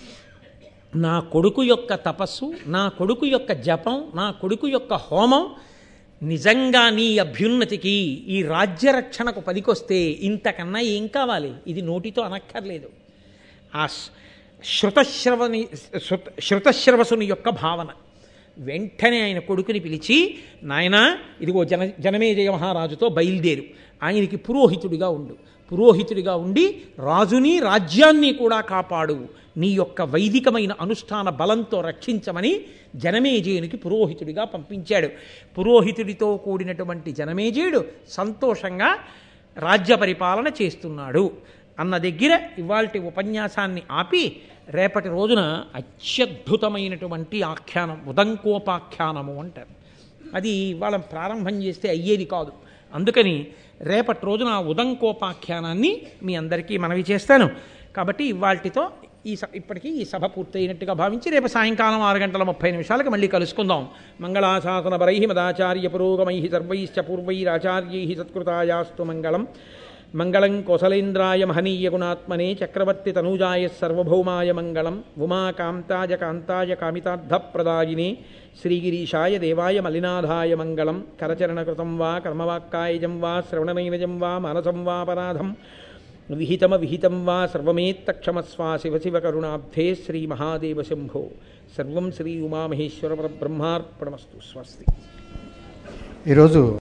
నా కొడుకు యొక్క తపస్సు నా కొడుకు యొక్క జపం నా కొడుకు యొక్క హోమం నిజంగా నీ అభ్యున్నతికి ఈ రాజ్యరక్షణకు పనికొస్తే ఇంతకన్నా ఏం కావాలి ఇది నోటితో అనక్కర్లేదు ఆ శ్- శృతశ్రవని శృత శృతశ్రవసుని యొక్క భావన వెంటనే ఆయన కొడుకుని పిలిచి నాయనా ఇదిగో జన జనమేజయ మహారాజుతో బయలుదేరు ఆయనకి పురోహితుడిగా ఉండు పురోహితుడిగా ఉండి రాజుని రాజ్యాన్ని కూడా కాపాడు నీ యొక్క వైదికమైన అనుష్ఠాన బలంతో రక్షించమని జనమేజయునికి పురోహితుడిగా పంపించాడు పురోహితుడితో కూడినటువంటి జనమేజయుడు సంతోషంగా రాజ్య పరిపాలన చేస్తున్నాడు అన్న దగ్గర ఇవాల్టి ఉపన్యాసాన్ని ఆపి రేపటి రోజున అత్యద్భుతమైనటువంటి ఆఖ్యానం ఉదంకోపాఖ్యానము అంటారు అది ఇవాళ ప్రారంభం చేస్తే అయ్యేది కాదు అందుకని రేపటి రోజున ఆ ఉదంకోపాఖ్యానాన్ని మీ అందరికీ మనవి చేస్తాను కాబట్టి ఇవాల్టితో ఈ స ఇప్పటికీ ఈ సభ పూర్తయినట్టుగా భావించి రేపు సాయంకాలం ఆరు గంటల ముప్పై నిమిషాలకు మళ్ళీ కలుసుకుందాం మంగళాశాసన పరై మదాచార్య పురోగమై సర్వైశ్చ పూర్వైరాచార్యై సత్కృతాయాస్తు మంగళం మంగళం కోసలేంద్రాయ మహనీయ గుణాత్మనే చక్రవర్తి తనూజాయ సర్వభౌమాయ మంగళం ఉమాకాంతాయ కాంతాయ కామితార్థప్రదాయినే శ్రీగిరీశాయ దేవాయ మలినాథాయ మంగళం కరచరణకృతం వా కర్మవాక్కాయజం వా శ్రవణనైనజం వా మానసం వాపరాధం విహితమ విహితం వా సర్వమేత్తక్షమస్వా శివ శివ కరుణాబ్ధే శ్రీ మహాదేవ శంభో సర్వం శ్రీ ఉమామహేశ్వర పరబ్రహ్మార్పణమస్తు స్వస్తి ఈరోజు